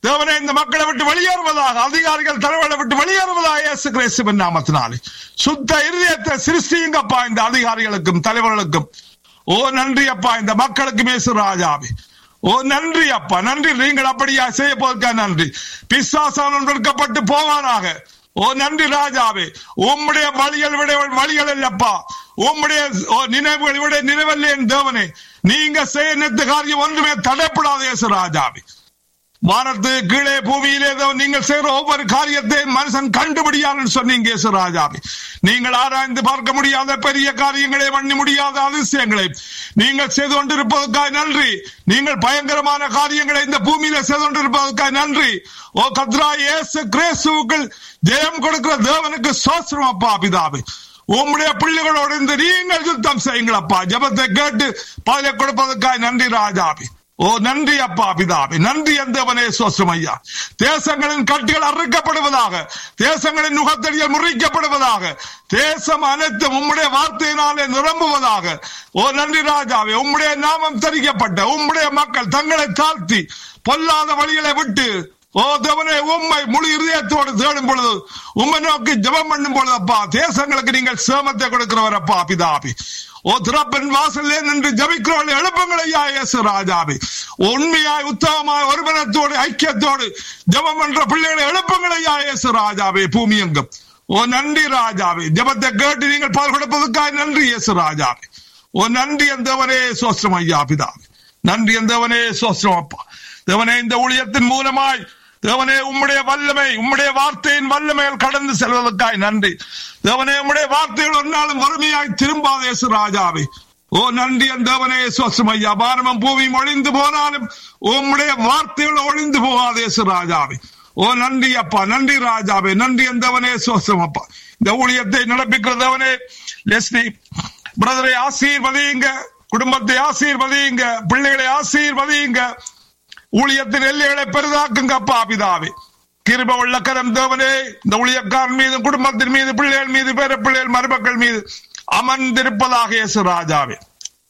தேவனே இந்த மக்களை விட்டு வெளியேறுவதாக அதிகாரிகள் தலைவரை விட்டு வெளியேறுவதாக இயேசு கிறிஸ்துவின் நாமத்தினாலே சுத்த இருதயத்தை சிருஷ்டியுங்கப்பா இந்த அதிகாரிகளுக்கும் தலைவர்களுக்கும் ஓ நன்றி அப்பா இந்த மக்களுக்கு மேசு ராஜாவே ஓ நன்றி அப்பா நன்றி நீங்கள் அப்படியா செய்ய போவதற்கா நன்றி பிசாசானம் விற்கப்பட்டு போவானாக ஓ நன்றி ராஜாவே உம்முடைய வழிகள் விட வழிகள் இல்லப்பா உம்முடைய ஓ நினைவுகள் விட நினைவல்ல என் தேவனே நீங்க செய்ய நினைத்த காரியம் ஒன்றுமே தடைப்படாத இயேசு ராஜாவே வானத்து கீழே பூமியிலே ஏதோ நீங்கள் செய்கிற ஒவ்வொரு காரியத்தை மனுஷன் கண்டுபிடியான்னு சொன்னீங்க இயேசு ராஜாவே நீங்கள் ஆராய்ந்து பார்க்க முடியாத பெரிய காரியங்களை பண்ணி முடியாத அதிசயங்களை நீங்கள் செய்து கொண்டிருப்பதற்காக நன்றி நீங்கள் பயங்கரமான காரியங்களை இந்த பூமியில செய்து கொண்டிருப்பதற்காக நன்றி ஓ கத்ரா இயேசு கிறிஸ்துவுக்குள் ஜெயம் கொடுக்கிற தேவனுக்கு சோஸ்திரம் அப்பா பிதாவே உம்முடைய பிள்ளைகளோடு இருந்து நீங்கள் யுத்தம் செய்யுங்களப்பா ஜபத்தை கேட்டு பதிலை கொடுப்பதற்காக நன்றி ராஜாவே ஓ நன்றி அப்பா பிதாவே நன்றி எந்தவனே சோஸ்ரம் ஐயா தேசங்களின் கட்டுகள் அறுக்கப்படுவதாக தேசங்களின் நுகத்தடிகள் முறிக்கப்படுவதாக தேசம் அனைத்தும் உம்முடைய வார்த்தையினாலே நிரம்புவதாக ஓ நன்றி ராஜாவே உம்முடைய நாமம் தெரிவிக்கப்பட்ட உம்முடைய மக்கள் தங்களை தாழ்த்தி பொல்லாத வழிகளை விட்டு ஓ தேவனே உம்மை முழு இருதயத்தோடு தேடும் பொழுது உம்மை நோக்கி ஜெபம் பண்ணும் பொழுது அப்பா தேசங்களுக்கு நீங்கள் சேமத்தை கொடுக்கிறவர் அப்பா பிதாபி ஓ திறப்பின் வாசலே நின்று ஜபிக்கிறவர்கள் எழுப்புங்கள் ஐயா இயேசு ராஜாவே உண்மையாய் உத்தமமாய் ஒருமனத்தோடு ஐக்கியத்தோடு ஜெபம் என்ற பிள்ளைகளை எழுப்புங்கள் ஐயா இயேசு ராஜாவே பூமி எங்கும் ஓ நன்றி ராஜாவே ஜெபத்தை கேட்டு நீங்கள் பால் கொடுப்பதற்காக நன்றி இயேசு ராஜாவே ஓ நன்றி எந்தவனே சோஸ்திரம் ஐயா பிதாவே நன்றி எந்தவனே சோஸ்திரம் அப்பா தேவனே இந்த ஊழியத்தின் மூலமாய் தேவனே உம்முடைய வல்லமை உம்முடைய வார்த்தையின் வல்லமையில் கடந்து செல்வதற்காய் நன்றி தேவனே உம்முடைய வார்த்தைகள் ஒரு நாளும் வறுமையாய் திரும்பாதே ராஜாவே ஓ நன்றி அந்த தேவனே சோசம் ஐயா பாரமம் பூமியும் ஒழிந்து போனாலும் உம்முடைய வார்த்தைகள் ஒழிந்து போகாதே ராஜாவே ஓ நன்றி அப்பா நன்றி ராஜாவே நன்றி எந்தவனே சோசம் அப்பா இந்த ஊழியத்தை நடப்பிக்கிறதவனே லெஸ்னி பிரதரை ஆசீர்வதியுங்க குடும்பத்தை ஆசீர்வதியுங்க பிள்ளைகளை ஆசீர்வதியுங்க ஊழியத்தின் எல்லைகளை பெரிதாக்குங்க அப்பா பிதாவே கிருப உள்ள கரம் தேவனே இந்த ஊழியக்காரன் மீது குடும்பத்தின் மீது பிள்ளைகள் மீது பேர பிள்ளைகள் மருமக்கள் மீது அமர்ந்திருப்பதாக இயேசு ராஜாவே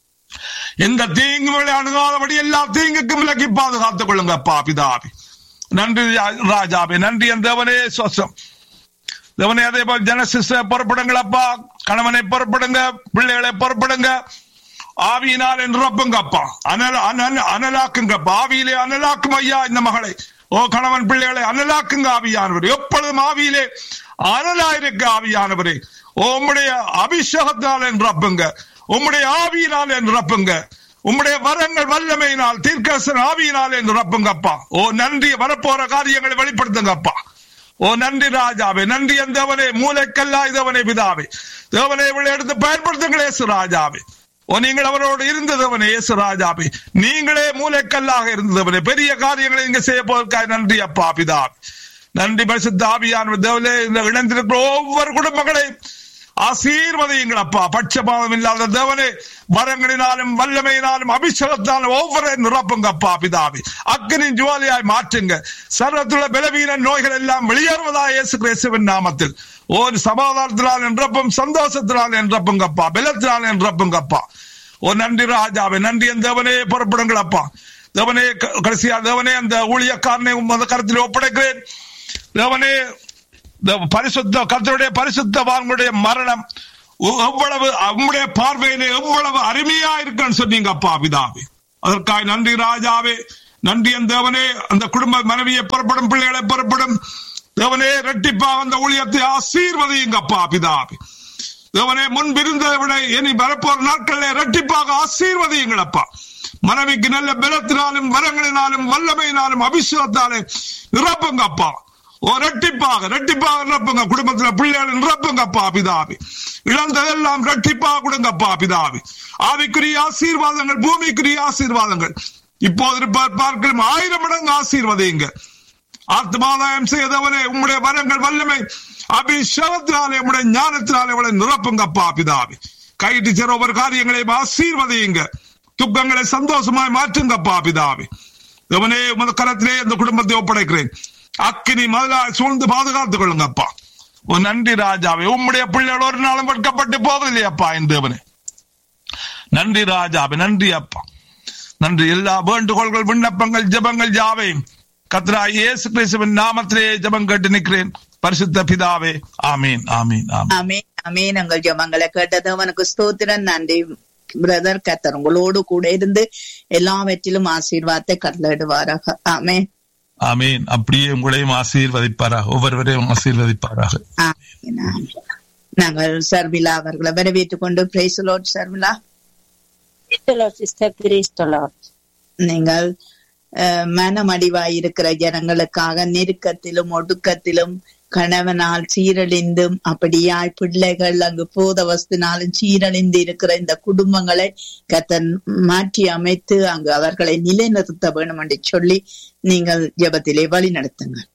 எந்த தீங்கு அணுகாதபடி எல்லா தீங்குக்கும் விலக்கி பாதுகாத்துக் கொள்ளுங்க அப்பா பிதாவே நன்றி ராஜாவே நன்றி என் தேவனே சொசம் தேவனே அதே போல் ஜனசிஸ்ட புறப்படுங்கள் அப்பா கணவனை புறப்படுங்க பிள்ளைகளை புறப்படுங்க ஆவியினால் நிரப்புங்கப்பா அனல் அனல் அனலாக்குங்கப்பா ஆவியிலே அனலாக்கும் ஐயா இந்த மகளை ஓ கணவன் பிள்ளைகளை அனலாக்குங்க ஆவியானவர் எப்பொழுதும் ஆவியிலே அனலாயிருக்க ஆவியானவரே உம்முடைய அபிஷேகத்தினால் நிரப்புங்க உம்முடைய ஆவியினால் நிரப்புங்க உம்முடைய வரங்கள் வல்லமையினால் தீர்க்கசன் ஆவியினாலே நிரப்புங்கப்பா ஓ நன்றி வரப்போற காரியங்களை வெளிப்படுத்துங்கப்பா ஓ நன்றி ராஜாவே நன்றி எந்தவனே மூளைக்கல்லா இதவனே பிதாவே தேவனை இவளை எடுத்து பயன்படுத்துங்களே ராஜாவே ஓ நீங்கள் அவரோடு இருந்ததவனே இயேசு ராஜாபி நீங்களே மூளைக்கல்லாக இருந்ததவனே பெரிய காரியங்களை இங்க செய்ய போவதற்காக நன்றி அப்பா பிதா நன்றி பரிசுத்த ஆவியான தேவலே இந்த இணைந்திருக்கிற ஒவ்வொரு குடும்பங்களையும் ஆசீர்வதியுங்கள் அப்பா பட்சபாதம் இல்லாத தேவனே வரங்களினாலும் வல்லமையினாலும் அபிஷேகத்தாலும் ஒவ்வொரு நிரப்புங்க அப்பா பிதாவி அக்னின் ஜுவாலியாய் மாற்றுங்க சர்வத்துள்ள பலவீன நோய்கள் எல்லாம் வெளியேறுவதா இயேசு கிறிஸ்துவின் நாமத்தில் ஒரு சமாதானத்தினால் என்றப்பும் சந்தோஷத்தினால் என்றப்புங்கப்பா பலத்தினால் என்றப்புங்கப்பா ஓ நன்றி ராஜாவே நன்றி என் தேவனே புறப்படுங்கள் அப்பா தேவனே கடைசியா தேவனே அந்த ஊழியக்காரனை உமது கருத்தில் ஒப்படைக்கிறேன் தேவனே பரிசுத்த கர்த்தருடைய பரிசுத்தவான்களுடைய மரணம் எவ்வளவு உம்முடைய பார்வையிலே எவ்வளவு அருமையா இருக்குன்னு சொன்னீங்க அப்பா பிதாவே அதற்காக நன்றி ராஜாவே நன்றி என் தேவனே அந்த குடும்ப மனைவியை புறப்படும் பிள்ளைகளை புறப்படும் தேவனே ரெட்டிப்பா அந்த ஊழியத்தை ஆசீர்வதியுங்கப்பா பிதாவே தேவனே முன்பிருந்ததை விட இனி வரப்போற நாட்களில் ரெட்டிப்பாக ஆசீர்வதியுங்களப்பா மனைவிக்கு நல்ல பலத்தினாலும் வரங்களினாலும் வல்லமையினாலும் அபிஷேகத்தாலே நிரப்புங்கப்பா ஓ ரெட்டிப்பாக ரெட்டிப்பாக நிரப்புங்க குடும்பத்துல பிள்ளைகள் நிரப்புங்கப்பா பிதாவி இழந்ததெல்லாம் ரெட்டிப்பாக கொடுங்கப்பா பிதாவி ஆவிக்குரிய ஆசீர்வாதங்கள் பூமிக்குரிய ஆசீர்வாதங்கள் இப்போது பார்க்கலாம் ஆயிரம் மடங்கு ஆசீர்வதிங்க ஆத்மாதாயம் செய்தவனே உம்முடைய வரங்கள் வல்லமை அபிஷேகத்தினாலே உம்முடைய ஞானத்தினாலே அவளை நிரப்புங்கப்பா பிதாவி கைட்டு சேர ஒவ்வொரு காரியங்களையும் ஆசீர்வதியுங்க துக்கங்களை சந்தோஷமாய் மாற்றுங்கப்பா பிதாவி இவனே உமது கரத்திலே இந்த குடும்பத்தை ஒப்படைக்கிறேன் அக்கினி முதலா சூழ்ந்து பாதுகாத்துக் கொள்ளுங்கப்பா உன் நன்றி ராஜாவே உம்முடைய பிள்ளைகள் ஒரு நாளும் வெட்கப்பட்டு போவதில்லையப்பா என் தேவனே நன்றி ராஜாவே நன்றி அப்பா நன்றி எல்லா வேண்டுகோள்கள் விண்ணப்பங்கள் ஜெபங்கள் யாவையும் கத்ரா இயேசு கிறிஸ்துவின் நாமத்திலே ஜெபம் கேட்டு நிற்கிறேன் பரிசுத்த பிதாவே ஆமீன் ஆமீன் ஆமீன் அமேன் அமேன் உங்கள் ஜெபங்களை கேட்டது அவனுக்கு ஸ்தோத்திரம் நன்றி பிரதர் கத்தர் உங்களோடு கூட இருந்து எல்லாவற்றிலும் ஆசீர்வாதத்தை கட்டளிடுவாராக ஆமே ஆமீன் அப்படியே உங்களையும் ஆசீர்வதிப்பாராக ஒவ்வொருவரையும் ஆசீர்வதிப்பாராக ஆமென், ஆமென். நாங்கள் சர்விலா அவர்களை வரவேற்றுக் கொண்டு பிரைசலோட் சர்விலா சிஸ்டர் கிரீஸ்டலாட் நீங்கள் அஹ், மனமடிவாய் இருக்கிற ஜனங்களுக்காக நெருக்கத்திலும் ஒடுக்கத்திலும் கணவனால் சீரழிந்தும் அப்படியாய் பிள்ளைகள் அங்கு போதவஸ்தினாலும் சீரழிந்து இருக்கிற இந்த குடும்பங்களை கத்தன் மாற்றி அமைத்து அங்கு அவர்களை நிலைநிறுத்த வேணும் என்று சொல்லி நீங்கள் ஜெபத்திலே வழி நடத்துங்கள்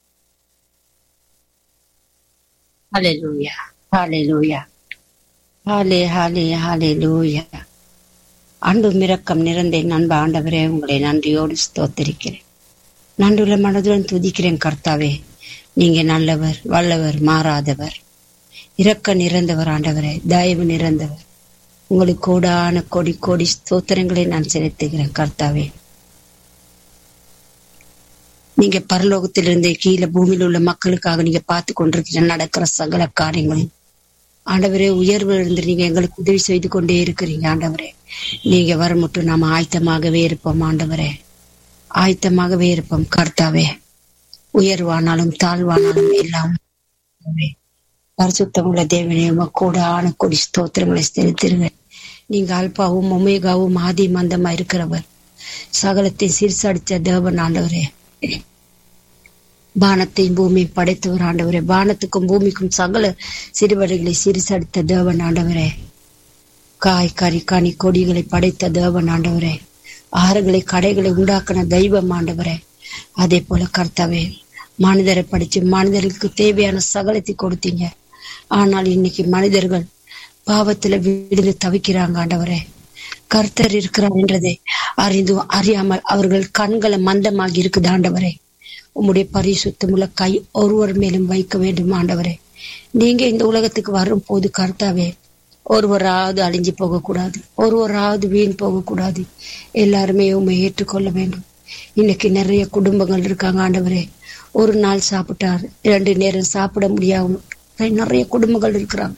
ஹalleluya ஹalleluya ஹாலே ஹாலே ஹalleluya அன்பு மிரக்கம் நிறைந்த என் அன்பு ஆண்டவரே உங்களை நன்றியோடு ஸ்தோத்திரிக்கிறேன் நன்றியுள்ள மனதுடன் துதிக்கிறேன் கர்த்தாவே நீங்க நல்லவர் வல்லவர் மாறாதவர் இரக்க நிறைந்தவர் ஆண்டவரே தயவு நிறைந்தவர் உங்களுக்கு கோடான கோடி கோடி ஸ்தோத்திரங்களை நான் செலுத்துகிறேன் கர்த்தாவே நீங்க பரலோகத்திலிருந்து கீழே பூமியில் உள்ள மக்களுக்காக நீங்க பார்த்து கொண்டிருக்கிற நடக்கிற சகல காரியங்களையும் ஆண்டவரே உயர்வு இருந்து நீங்க எங்களுக்கு உதவி செய்து கொண்டே இருக்கிறீங்க ஆண்டவரே நீங்க வர மட்டும் நாம ஆயத்தமாகவே இருப்போம் ஆண்டவரே ஆயத்தமாகவே இருப்போம் கர்த்தாவே உயர்வானாலும் தாழ்வானாலும் எல்லாம் ஆண்டவரே. பரிசுத்தமுள்ள தேவனே கூட ஆன கொடி ஸ்தோத்திரங்களை செலுத்திருங்க நீங்க அல்பாவும் ஒமேகாவும் ஆதி மந்தமா இருக்கிறவர் சகலத்தை சீர்சடித்த தேவன் ஆண்டவரே வானத்தையும் பூமியும் படைத்தவர் ஆண்டவரே வானத்துக்கும் பூமிக்கும் சகல சிறுவடைகளை சிறுசடித்த தேவன் ஆண்டவரே காய் கறி கனி கொடிகளை படைத்த தேவன் ஆண்டவரே ஆறுகளை கடைகளை உண்டாக்கின தெய்வம் ஆண்டவரே அதே போல கர்த்தாவே மனிதரை படிச்சு மனிதர்களுக்கு தேவையான சகலத்தை கொடுத்தீங்க ஆனால் இன்னைக்கு மனிதர்கள் பாவத்துல விழுந்து தவிக்கிறாங்க ஆண்டவரே கர்த்தர் இருக்கிறார் என்றதை அறிந்தும் அறியாமல் அவர்கள் கண்களை மந்தமாகி இருக்குது ஆண்டவரே உம்முடைய பரிசுத்தமுள்ள கை ஒருவர் மேலும் வைக்க வேண்டும் ஆண்டவரே நீங்க இந்த உலகத்துக்கு வரும் போது கர்த்தாவே ஒருவராவது அழிஞ்சு போகக்கூடாது ஒருவராவது வீண் போகக்கூடாது எல்லாருமே உண்மை ஏற்றுக்கொள்ள வேண்டும் இன்னைக்கு நிறைய குடும்பங்கள் இருக்காங்க ஆண்டவரே ஒரு நாள் சாப்பிட்டார் இரண்டு நேரம் சாப்பிட முடியாம நிறைய குடும்பங்கள் இருக்கிறாங்க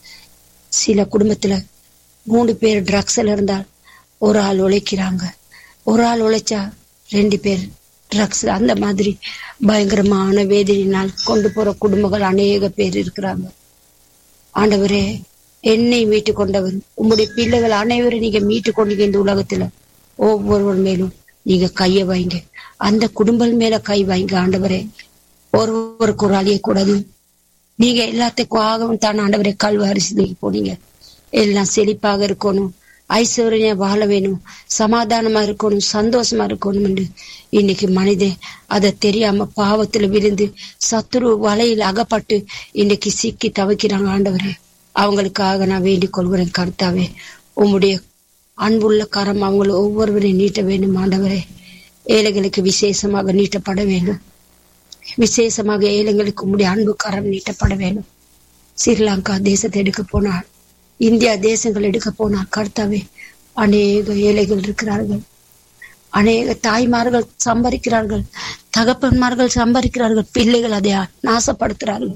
சில குடும்பத்துல மூணு பேர் ட்ரக்ஸ்ல இருந்தால் ஒரு ஆள் உழைக்கிறாங்க ஒரு ஆள் உழைச்சா ரெண்டு பேர் ட்ரக்ஸ் அந்த மாதிரி பயங்கரமான வேதனையினால் கொண்டு போற குடும்பங்கள் அநேக பேர் இருக்கிறாங்க ஆண்டவரே என்னை மீட்டு கொண்டவர் உங்களுடைய பிள்ளைகள் அனைவரும் நீங்க மீட்டு கொண்டீங்க இந்த உலகத்துல ஒவ்வொருவர் மேலும் நீங்க கைய வைங்க அந்த குடும்பம் மேல கை வைங்க ஆண்டவரே ஒருவருக்கு ஒரு அழியக்கூடாது நீங்க எல்லாத்துக்கும் ஆகவும் தான் ஆண்டவரே கல்வாரிசி போனீங்க எல்லாம் செழிப்பாக இருக்கணும் ஐஸ்வர்யா வாழ வேணும் சமாதானமா இருக்கணும் சந்தோஷமா இருக்கணும் என்று இன்னைக்கு மனிதன் அதை தெரியாம பாவத்துல விழுந்து சத்துரு வலையில் அகப்பட்டு இன்னைக்கு சிக்கி தவிக்கிறாங்க ஆண்டவரே அவங்களுக்காக நான் வேண்டிக் கொள்கிறேன் கர்த்தாவே உம்முடைய அன்புள்ள கரம் அவங்கள ஒவ்வொருவரையும் நீட்ட வேண்டும் ஆண்டவரே ஏழைகளுக்கு விசேஷமாக நீட்டப்பட வேண்டும் விசேஷமாக ஏழைகளுக்கு உம்முடைய அன்பு கரம் நீட்டப்பட வேண்டும் ஸ்ரீலங்கா தேசத்தை எடுக்க போனார் இந்தியா தேசங்கள் எடுக்க போனார் கர்த்தாவே அநேக ஏழைகள் இருக்கிறார்கள் அநேக தாய்மார்கள் சம்பரிக்கிறார்கள் தகப்பன்மார்கள் சம்பரிக்கிறார்கள் பிள்ளைகள் அதை நாசப்படுத்துறார்கள்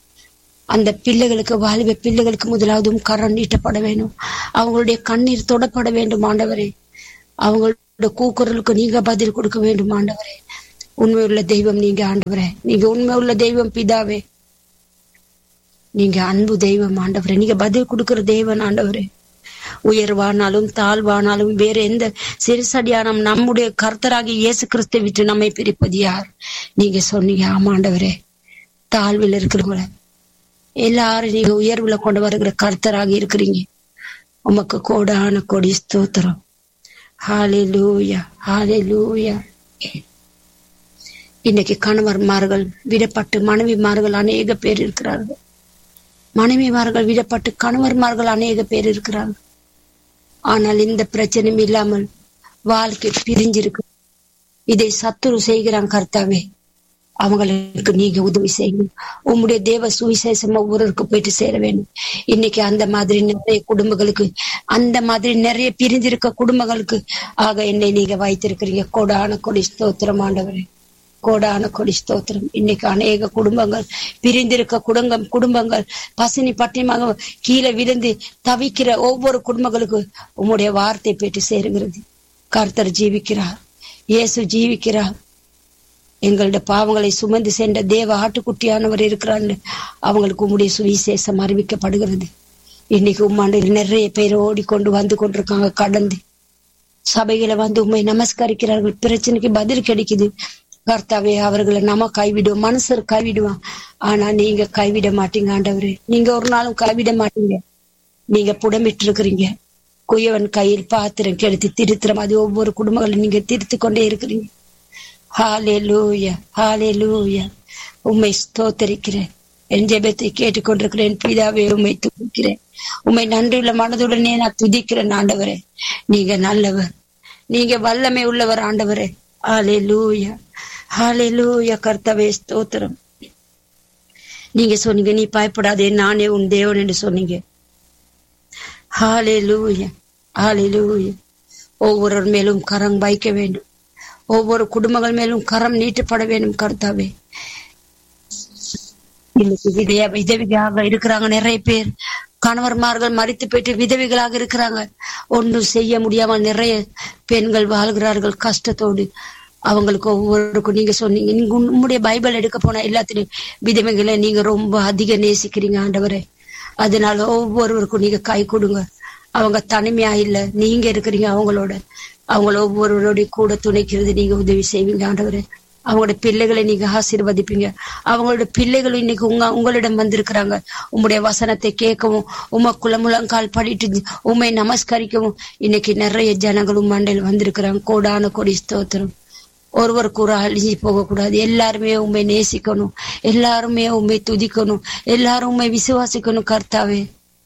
அந்த பிள்ளைகளுக்கு வாழ்வை பிள்ளைகளுக்கு முதலாவதும் கரம் நீட்டப்பட வேண்டும் அவங்களுடைய கண்ணீர் தொடப்பட வேண்டும் ஆண்டவரே அவங்களோட கூக்குரலுக்கு நீங்க பதில் கொடுக்க வேண்டும் ஆண்டவரே உண்மை உள்ள தெய்வம் நீங்க ஆண்டவரே நீங்க உண்மை உள்ள தெய்வம் பிதாவே நீங்க அன்பு தெய்வம் ஆண்டவரே நீங்க பதில் கொடுக்கிற தெய்வன் ஆண்டவரே உயர்வானாலும் தாழ்வானாலும் வேற எந்த சிறுசடியானம் நம்முடைய கர்த்தராகி இயேசு கிறிஸ்து விட்டு நம்மை பிரிப்பது யார் நீங்க சொன்னீங்க ஆமாண்டவரே தாழ்வில் இருக்கிறவங்கள எல்லாரும் நீங்க உயர்வுல கொண்டு வருகிற கர்த்தராகி இருக்கிறீங்க உமக்கு கோடான கொடி ஸ்தோத்திரம் ஹாலே லூயா ஹாலே லூயா இன்னைக்கு கணவர்மார்கள் விடப்பட்டு மனைவிமார்கள் அநேக பேர் இருக்கிறார்கள் மனைவிமார்கள் விடப்பட்டு கணவர்மார்கள் அநேக பேர் இருக்கிறார்கள் ஆனால் இந்த பிரச்சனையும் இல்லாமல் வாழ்க்கை பிரிஞ்சிருக்கு இதை சத்துரு செய்கிறான் கர்த்தாவே அவங்களுக்கு நீங்க உதவி செய்யணும் உங்களுடைய தேவ சுவிசேஷம் ஒவ்வொருவருக்கு போயிட்டு சேர வேண்டும் இன்னைக்கு அந்த மாதிரி நிறைய குடும்பங்களுக்கு அந்த மாதிரி நிறைய பிரிஞ்சிருக்க குடும்பங்களுக்கு ஆக என்னை நீங்க வைத்திருக்கிறீங்க கொடான கொடி ஸ்தோத்திரம் ஆண்டவரே கோடான கொடி ஸ்தோத்திரம் இன்னைக்கு அநேக குடும்பங்கள் பிரிந்திருக்க குடும்பம் குடும்பங்கள் பசினி பட்டியமாக கீழே விழுந்து தவிக்கிற ஒவ்வொரு குடும்பங்களுக்கு உம்முடைய வார்த்தை பெற்று சேருகிறது கர்த்தர் ஜீவிக்கிறார் இயேசு ஜீவிக்கிறார் எங்களுடைய பாவங்களை சுமந்து சென்ற தேவ ஆட்டுக்குட்டியானவர் இருக்கிறார் அவங்களுக்கு உம்முடைய சுவிசேஷம் அறிவிக்கப்படுகிறது இன்னைக்கு உம்மாண்டு நிறைய பேர் ஓடிக்கொண்டு வந்து கொண்டிருக்காங்க கடந்து சபைகளை வந்து உண்மை நமஸ்கரிக்கிறார்கள் பிரச்சனைக்கு பதில் கிடைக்குது கர்த்தாவே அவர்களை நம்ம கைவிடுவோம் மனுஷர் கைவிடுவான் ஆனா நீங்க கைவிட மாட்டீங்க ஆண்டவரே நீங்க ஒரு நாளும் கைவிட மாட்டீங்க நீங்க புடமிட்டு இருக்கிறீங்க குயவன் கையில் பாத்திரம் கெடுத்து திருத்திரம் அது ஒவ்வொரு குடும்பங்களும் நீங்க திருத்தி கொண்டே இருக்கிறீங்க ஹாலே லூயா ஹாலே லூயா உண்மை ஸ்தோத்தரிக்கிறேன் என் ஜெபத்தை கேட்டுக்கொண்டிருக்கிறேன் பிதாவே உண்மை துதிக்கிறேன் உண்மை நன்றியுள்ள மனதுடனே நான் துதிக்கிறேன் ஆண்டவரே நீங்க நல்லவர் நீங்க வல்லமை உள்ளவர் ஆண்டவரே ஹாலே லூயா ஹாலே லூயா கர்த்தவே ஸ்தோத்திரம் நீங்க சொன்னீங்க நீ பயப்படாதே நானே உன் தேவன் என்று சொன்னீங்க ஹாலே லூயா ஹாலே லூயா ஒவ்வொருவர் மேலும் கரம் வைக்க வேண்டும் ஒவ்வொரு குடும்பங்கள் மேலும் கரம் நீட்டப்பட வேண்டும் கர்த்தாவே இன்னைக்கு விதைய விதவியாக இருக்கிறாங்க நிறைய பேர் கணவர்மார்கள் மறித்து போயிட்டு விதவிகளாக இருக்கிறாங்க ஒன்றும் செய்ய முடியாமல் நிறைய பெண்கள் வாழ்கிறார்கள் கஷ்டத்தோடு அவங்களுக்கு ஒவ்வொருக்கும் நீங்க சொன்னீங்க நீங்க உங்களுடைய பைபிள் எடுக்க போன எல்லாத்திலையும் விதவைகளை நீங்க ரொம்ப அதிக நேசிக்கிறீங்க ஆண்டவரே அதனால ஒவ்வொருவருக்கும் நீங்க கை கொடுங்க அவங்க தனிமையா இல்ல நீங்க இருக்கிறீங்க அவங்களோட அவங்கள ஒவ்வொருவரோட கூட துணைக்கிறது நீங்க உதவி செய்வீங்க ஆண்டவரே அவங்களோட பிள்ளைகளை நீங்க ஆசீர்வதிப்பீங்க அவங்களோட பிள்ளைகளும் இன்னைக்கு உங்க உங்களிடம் வந்திருக்கிறாங்க உங்களுடைய வசனத்தை கேட்கவும் உமக்குள்ள முழங்கால் படிட்டு உண்மை நமஸ்கரிக்கவும் இன்னைக்கு நிறைய ஜனங்களும் மண்டையில் வந்திருக்கிறாங்க கோடான கொடி ஸ்தோத்திரம் ஒருவருக்கு ஒரு அழிஞ்சு போகக்கூடாது எல்லாருமே உண்மை நேசிக்கணும் எல்லாருமே உண்மை துதிக்கணும் எல்லாரும் உண்மை விசுவாசிக்கணும் கர்த்தாவே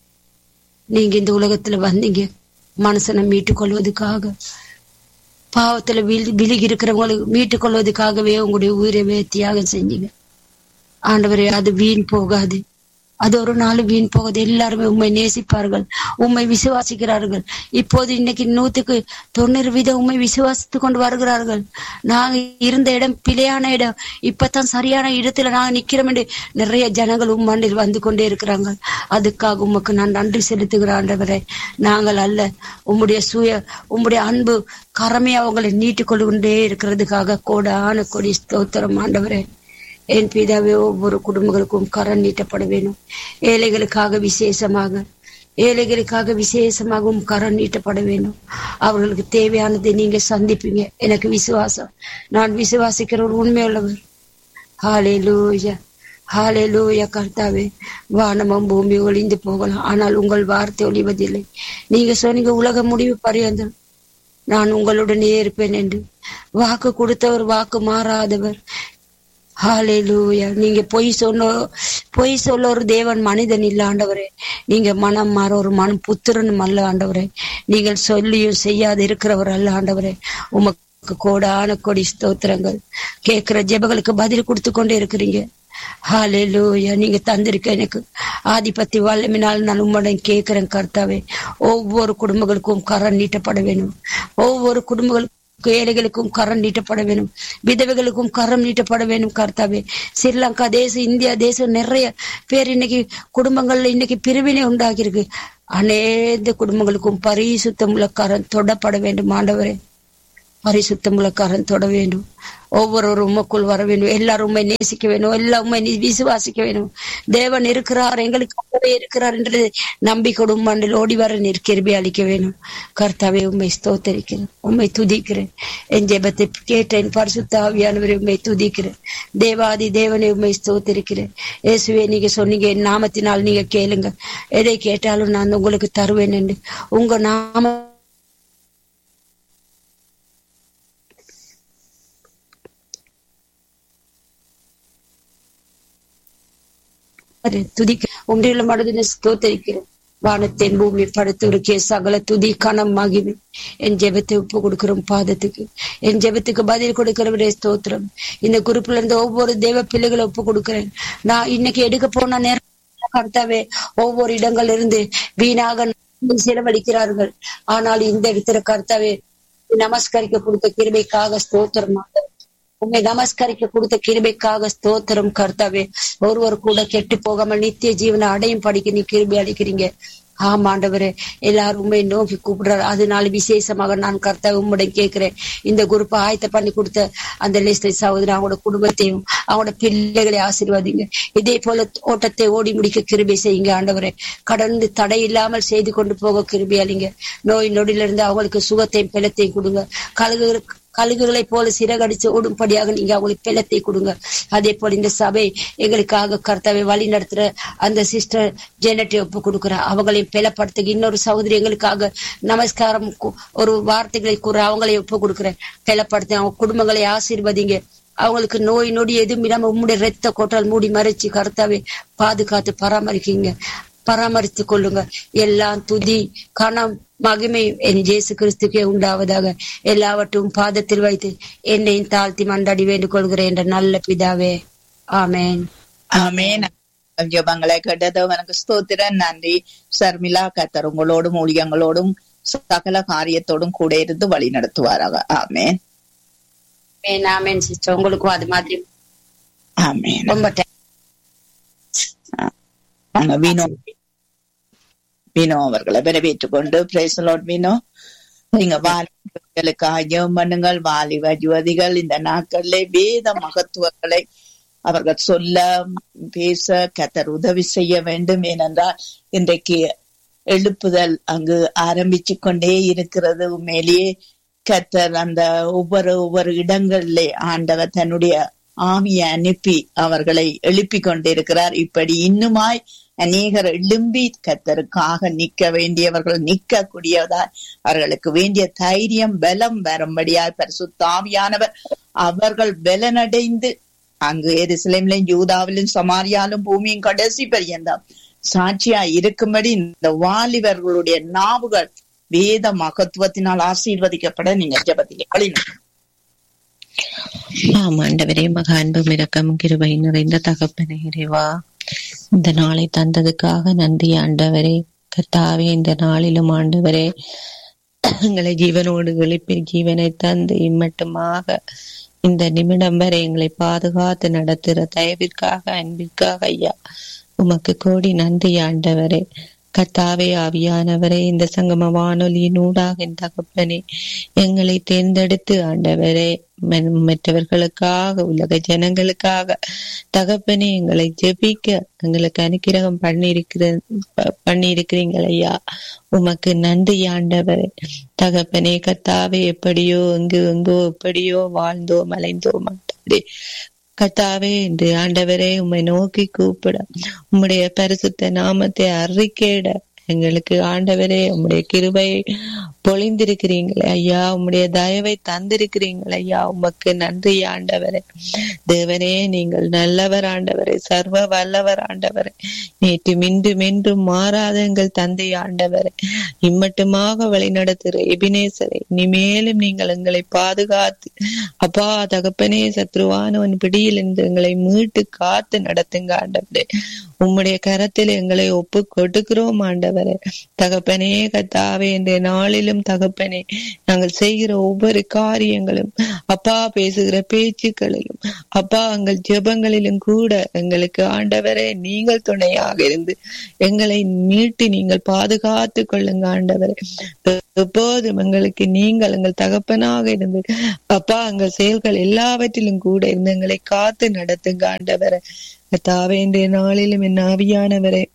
நீங்க இந்த உலகத்துல வந்தீங்க மனுஷனை மீட்டுக் கொள்வதற்காக பாவத்துல விழி விழுகி இருக்கிறவங்களுக்கு மீட்டுக் கொள்வதற்காகவே உங்களுடைய உயிரை தியாகம் செஞ்சீங்க ஆண்டவரே அது வீண் போகாது அது ஒரு நாள் வீண் போகாது எல்லாருமே உண்மை நேசிப்பார்கள் உண்மை விசுவாசிக்கிறார்கள் இப்போது இன்னைக்கு நூத்துக்கு தொண்ணூறு வீதம் உண்மை விசுவாசித்து கொண்டு வருகிறார்கள் நாங்க இருந்த இடம் பிழையான இடம் இப்பதான் சரியான இடத்துல நாங்க நிக்கிறோம் என்று நிறைய ஜனங்கள் உம்மண்டில் வந்து கொண்டே இருக்கிறாங்க அதுக்காக உமக்கு நான் நன்றி செலுத்துகிறேன் ஆண்டவரே நாங்கள் அல்ல உம்முடைய சுய உம்முடைய அன்பு கரமே அவங்களை நீட்டிக் கொண்டே இருக்கிறதுக்காக கோடான கொடி ஸ்தோத்திரம் ஆண்டவரே என் பிதாவே ஒவ்வொரு குடும்பங்களுக்கும் கரம் நீட்டப்பட வேணும் ஏழைகளுக்காக விசேஷமாக ஏழைகளுக்காக விசேஷமாகவும் கரம் நீட்டப்பட வேண்டும் அவர்களுக்கு தேவையானதை நீங்க சந்திப்பீங்க எனக்கு விசுவாசம் நான் விசுவாசிக்கிற ஒரு உண்மையுள்ளவர் ஹாலே லூயா ஹாலே லூயா கர்த்தாவே வானமும் பூமி ஒளிந்து போகலாம் ஆனால் உங்கள் வார்த்தை ஒளிவதில்லை நீங்க சொன்னீங்க உலக முடிவு பரியந்தம் நான் உங்களுடனே இருப்பேன் என்று வாக்கு கொடுத்தவர் வாக்கு மாறாதவர் ஹாலேலூயா நீங்க பொய் சொன்ன பொய் சொல்ல ஒரு தேவன் மனிதன் இல்ல ஆண்டவரே நீங்க மனம் மாற ஒரு மனம் புத்திரனும் அல்ல ஆண்டவரே நீங்கள் சொல்லியும் செய்யாது இருக்கிறவர் அல்ல ஆண்டவரே உமக்கு கோடான கொடி ஸ்தோத்திரங்கள் கேட்கிற ஜெபங்களுக்கு பதில் கொடுத்து கொண்டே இருக்கிறீங்க ஹாலேலூயா நீங்க தந்திருக்க எனக்கு ஆதிபத்தி வல்லமினால் நான் உம்மிடம் கேட்கிறேன் கர்த்தாவே ஒவ்வொரு குடும்பங்களுக்கும் கரம் நீட்டப்பட வேணும் ஒவ்வொரு குடும்பங்களுக்கும் ஏழைகளுக்கும் கரம் நீட்டப்பட வேணும் விதவைகளுக்கும் கரம் நீட்டப்பட வேணும் கர்த்தாவே ஸ்ரீலங்கா தேசம் இந்தியா தேசம் நிறைய பேர் இன்னைக்கு குடும்பங்கள்ல இன்னைக்கு பிரிவினை உண்டாகிருக்கு அநேக குடும்பங்களுக்கும் பரிசுத்தமுள்ள கரம் தொடப்பட வேண்டும் ஆண்டவரே பரிசுத்தமுள்ள கரம் தொட வேண்டும் ஒவ்வொரு உமக்குள் வர வேண்டும் எல்லாரும் உண்மை நேசிக்க வேணும் எல்லா உண்மை விசுவாசிக்க வேணும் தேவன் இருக்கிறார் எங்களுக்கு அப்பவே இருக்கிறார் என்று நம்பிக்கொடும் மண்டில் ஓடி வர நிற்கிருபி அளிக்க வேணும் கர்த்தாவே உண்மை ஸ்தோத்தரிக்கிறேன் உண்மை துதிக்கிறேன் என் ஜெபத்தை கேட்டேன் பரிசுத்த ஆவியானவரை உண்மை துதிக்கிறேன் தேவாதி தேவனை உண்மை ஸ்தோத்தரிக்கிறேன் இயேசுவே நீங்க சொன்னீங்க என் நாமத்தினால் நீங்க கேளுங்க எதை கேட்டாலும் நான் உங்களுக்கு தருவேன் என்று உங்க நாம துதிக்க உண்மையுள்ள மனதினை ஸ்தோத்தரிக்கிறேன் வானத்தின் பூமி படுத்துருக்கே சகல துதி கணம் மகிமை என் ஜெபத்தை ஒப்பு கொடுக்கிறோம் பாதத்துக்கு என் ஜெபத்துக்கு பதில் கொடுக்கிறவரே ஸ்தோத்திரம் இந்த குரூப்ல இருந்து ஒவ்வொரு தேவ பிள்ளைகளை ஒப்பு கொடுக்கிறேன் நான் இன்னைக்கு எடுக்க போன நேரம் கர்த்தாவே ஒவ்வொரு இடங்கள்ல இருந்து வீணாக செலவழிக்கிறார்கள் ஆனால் இந்த இடத்துல கர்த்தாவே நமஸ்கரிக்க கொடுத்த கிருபைக்காக ஸ்தோத்திரம் உண்மை நமஸ்கரிக்க கொடுத்த கிருபைக்காக ஸ்தோத்திரம் கர்த்தாவே ஒருவர் கூட கெட்டு போகாமல் நித்திய ஜீவனை அடையும் படிக்க நீ கிருபை அளிக்கிறீங்க ஆமாண்டவரே எல்லாரும் உண்மை நோக்கி கூப்பிடுறாரு அதனால விசேஷமாக நான் கர்த்தாவை உம்முடைய கேட்கிறேன் இந்த குரூப்பை ஆயத்த பண்ணி கொடுத்த அந்த லிஸ்ட் சகோதரி அவங்களோட குடும்பத்தையும் அவங்களோட பிள்ளைகளை ஆசீர்வாதிங்க இதே போல ஓட்டத்தை ஓடி முடிக்க கிருபை செய்யுங்க ஆண்டவரே கடந்து தடை இல்லாமல் செய்து கொண்டு போக கிருபை அளிங்க நோய் நொடியிலிருந்து அவங்களுக்கு சுகத்தையும் பலத்தையும் கொடுங்க கழுகு கழுகுகளை போல சிறகடிச்சு ஓடும்படியாக நீங்க அவங்களுக்கு பெலத்தை கொடுங்க அதே போல இந்த சபை எங்களுக்காக கர்த்தாவை வழி நடத்துற அந்த சிஸ்டர் ஜெனட்டை ஒப்பு கொடுக்குற அவங்களையும் பெலப்படுத்துக இன்னொரு சகோதரி எங்களுக்காக நமஸ்காரம் கு- ஒரு வார்த்தைகளை கூற அவங்களையும் ஒப்பு கொடுக்குறேன் பெலப்படுத்த அவங்க குடும்பங்களை ஆசீர்வதிங்க அவங்களுக்கு நோய் நொடி எதுவும் இல்லாம உம்முடைய ரத்த கோட்டால் மூடி மறைச்சு கர்த்தாவை பாதுகாத்து பராமரிக்கீங்க பராமரித்துக் கொள்ளுங்க எல்லாம் துதி கணம் மகிமை என் இயேசு கிறிஸ்துக்கே உண்டாவதாக எல்லாவற்றும் பாதத்தில் வைத்து என்னையும் தாழ்த்தி மண்டாடி வேண்டிக் கொள்கிறேன் என்ற நல்ல பிதாவே ஆமென் ஆமென் ஜெபங்களை கேட்டது உனக்கு ஸ்தோத்திரம் நன்றி சர்மிளா கத்தர் உங்களோடும் ஊழியங்களோடும் சகல காரியத்தோடும் கூட இருந்து வழி நடத்துவாராக ஆமென் ஆமென் ஆமென் சிஸ்டர் உங்களுக்கும் அது மாதிரி ஆமென் ரொம்ப thanks. நாங்க வீணோ வீணோ அவர்களை வரவேற்றுக் கொண்டு பிரேசலோட் வீணோ நீங்க வாலிபர்களுக்காக ஜெபம் பண்ணுங்கள் வாலிப யுவதிகள் இந்த நாட்களிலே வேத மகத்துவங்களை அவர்கள் சொல்ல பேச கத்தர் உதவி செய்ய வேண்டும் ஏனென்றால் இன்றைக்கு எழுப்புதல் அங்கு ஆரம்பிச்சு கொண்டே இருக்கிறது உண்மையிலேயே கத்தர் அந்த ஒவ்வொரு ஒவ்வொரு இடங்களிலே ஆண்டவர் தன்னுடைய ஆவியை அனுப்பி அவர்களை எழுப்பி கொண்டிருக்கிறார் இப்படி இன்னுமாய் அநேகர் எழும்பி கத்தருக்காக நிக்க வேண்டியவர்கள் நிக்க கூடியதால் அவர்களுக்கு வேண்டிய தைரியம் பலம் வரும்படியாய் பரிசுத்தாவியானவர் அவர்கள் பலனடைந்து அங்கு எருசலேம்லையும் யூதாவிலும் சமாரியாலும் பூமியும் கடைசி பரியந்தம் சாட்சியா இருக்கும்படி இந்த வாலிபர்களுடைய நாவுகள் வேத மகத்துவத்தினால் ஆசீர்வதிக்கப்பட நீங்க ஜபத்திலே வழிநடத்துங்க. ஆம் ஆண்டவரே மக அன்பும் இரக்கம் கிருபை நிறைந்த தகப்பனே இறைவா இந்த நாளை தந்ததுக்காக நன்றி ஆண்டவரே கர்த்தாவே இந்த நாளிலும் ஆண்டவரே எங்களை ஜீவனோடு எழுப்பி ஜீவனை தந்து இம்மட்டுமாக இந்த நிமிடம் வரை எங்களை பாதுகாத்து நடத்துகிற தயவிற்காக அன்பிற்காக ஐயா உமக்கு கோடி நன்றி ஆண்டவரே கர்த்தாவே ஆவியானவரே இந்த சங்கம வானொலியின் ஊடாக என் தகப்பனே எங்களை தேர்ந்தெடுத்து ஆண்டவரே மன்- மற்றவர்களுக்காக உலக ஜனங்களுக்காக தகப்பனே எங்களை ஜெபிக்க எங்களுக்கு அனுக்கிரகம் பண்ணியிருக்கிற ப- பண்ணியிருக்கிறீங்கள் ஐயா உமக்கு நன்றி ஆண்டவரே தகப்பனே கர்த்தாவே எப்படியோ எங்கு எங்கோ எப்படியோ வாழ்ந்தோ மலைந்தோ மாட்டாரே கர்த்தாவே என்று ஆண்டவரே உம்மை நோக்கி கூப்பிட உம்முடைய பரிசுத்த நாமத்தை அறிக்கையிட எங்களுக்கு ஆண்டவரே உம்முடைய கிருபை பொழிந்திருக்கிறீங்களே ஐயா உம்முடைய தயவை தந்திருக்கிறீங்களே ஐயா உமக்கு நன்றி ஆண்டவரே தேவனே நீங்கள் நல்லவர் ஆண்டவரே சர்வ வல்லவர் ஆண்டவரே நேற்று மின்று மின்றும் மாறாத எங்கள் தந்தை ஆண்டவரே இம்மட்டுமாக வழிநடத்துகிற எபினேசரை இனிமேலும் நீங்கள் எங்களை பாதுகாத்து அப்பா தகப்பனே சத்ருவானவன் பிடியில் இருந்து எங்களை மீட்டு காத்து நடத்துங்க ஆண்டவரே உம்முடைய கரத்தில் எங்களை ஒப்பு கொடுக்கிறோம் ஆண்டவரே தகப்பனே கத்தாவே இந்த நாளிலும் தகப்பனே நாங்கள் செய்கிற ஒவ்வொரு காரியங்களும் அப்பா பேசுகிற பேச்சுக்களிலும் அப்பா எங்கள் ஜெபங்களிலும் கூட எங்களுக்கு ஆண்டவரே நீங்கள் துணையாக இருந்து எங்களை மீட்டு நீங்கள் பாதுகாத்து கொள்ளுங்க ஆண்டவரே எப்போதும் எங்களுக்கு நீங்கள் எங்கள் தகப்பனாக இருந்து அப்பா எங்கள் செயல்கள் எல்லாவற்றிலும் கூட இருந்து எங்களை காத்து நடத்துங்க ஆண்டவரே கத்தாவே இன்றைய நாளிலும் என் ஆவியானவரே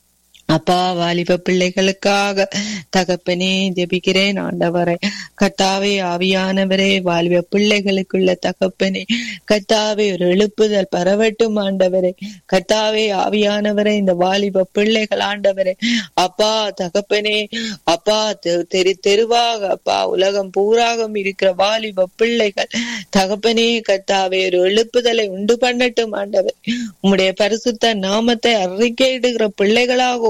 அப்பா வாலிப பிள்ளைகளுக்காக தகப்பனே ஜெபிக்கிறேன் ஆண்டவரே கர்த்தாவே ஆவியானவரே வாலிப பிள்ளைகளுக்குள்ள தகப்பனே கர்த்தாவே ஒரு எழுப்புதல் பரவட்டும் ஆண்டவரே கர்த்தாவே ஆவியானவரே இந்த வாலிப பிள்ளைகள் ஆண்டவரே அப்பா தகப்பனே அப்பா தெ- தெரு தெருவாக அப்பா உலகம் பூராகம் இருக்கிற வாலிப பிள்ளைகள் தகப்பனே கர்த்தாவே ஒரு எழுப்புதலை உண்டு பண்ணட்டும் ஆண்டவர் உம்முடைய பரிசுத்த நாமத்தை அறிக்கையிடுகிற பிள்ளைகளாக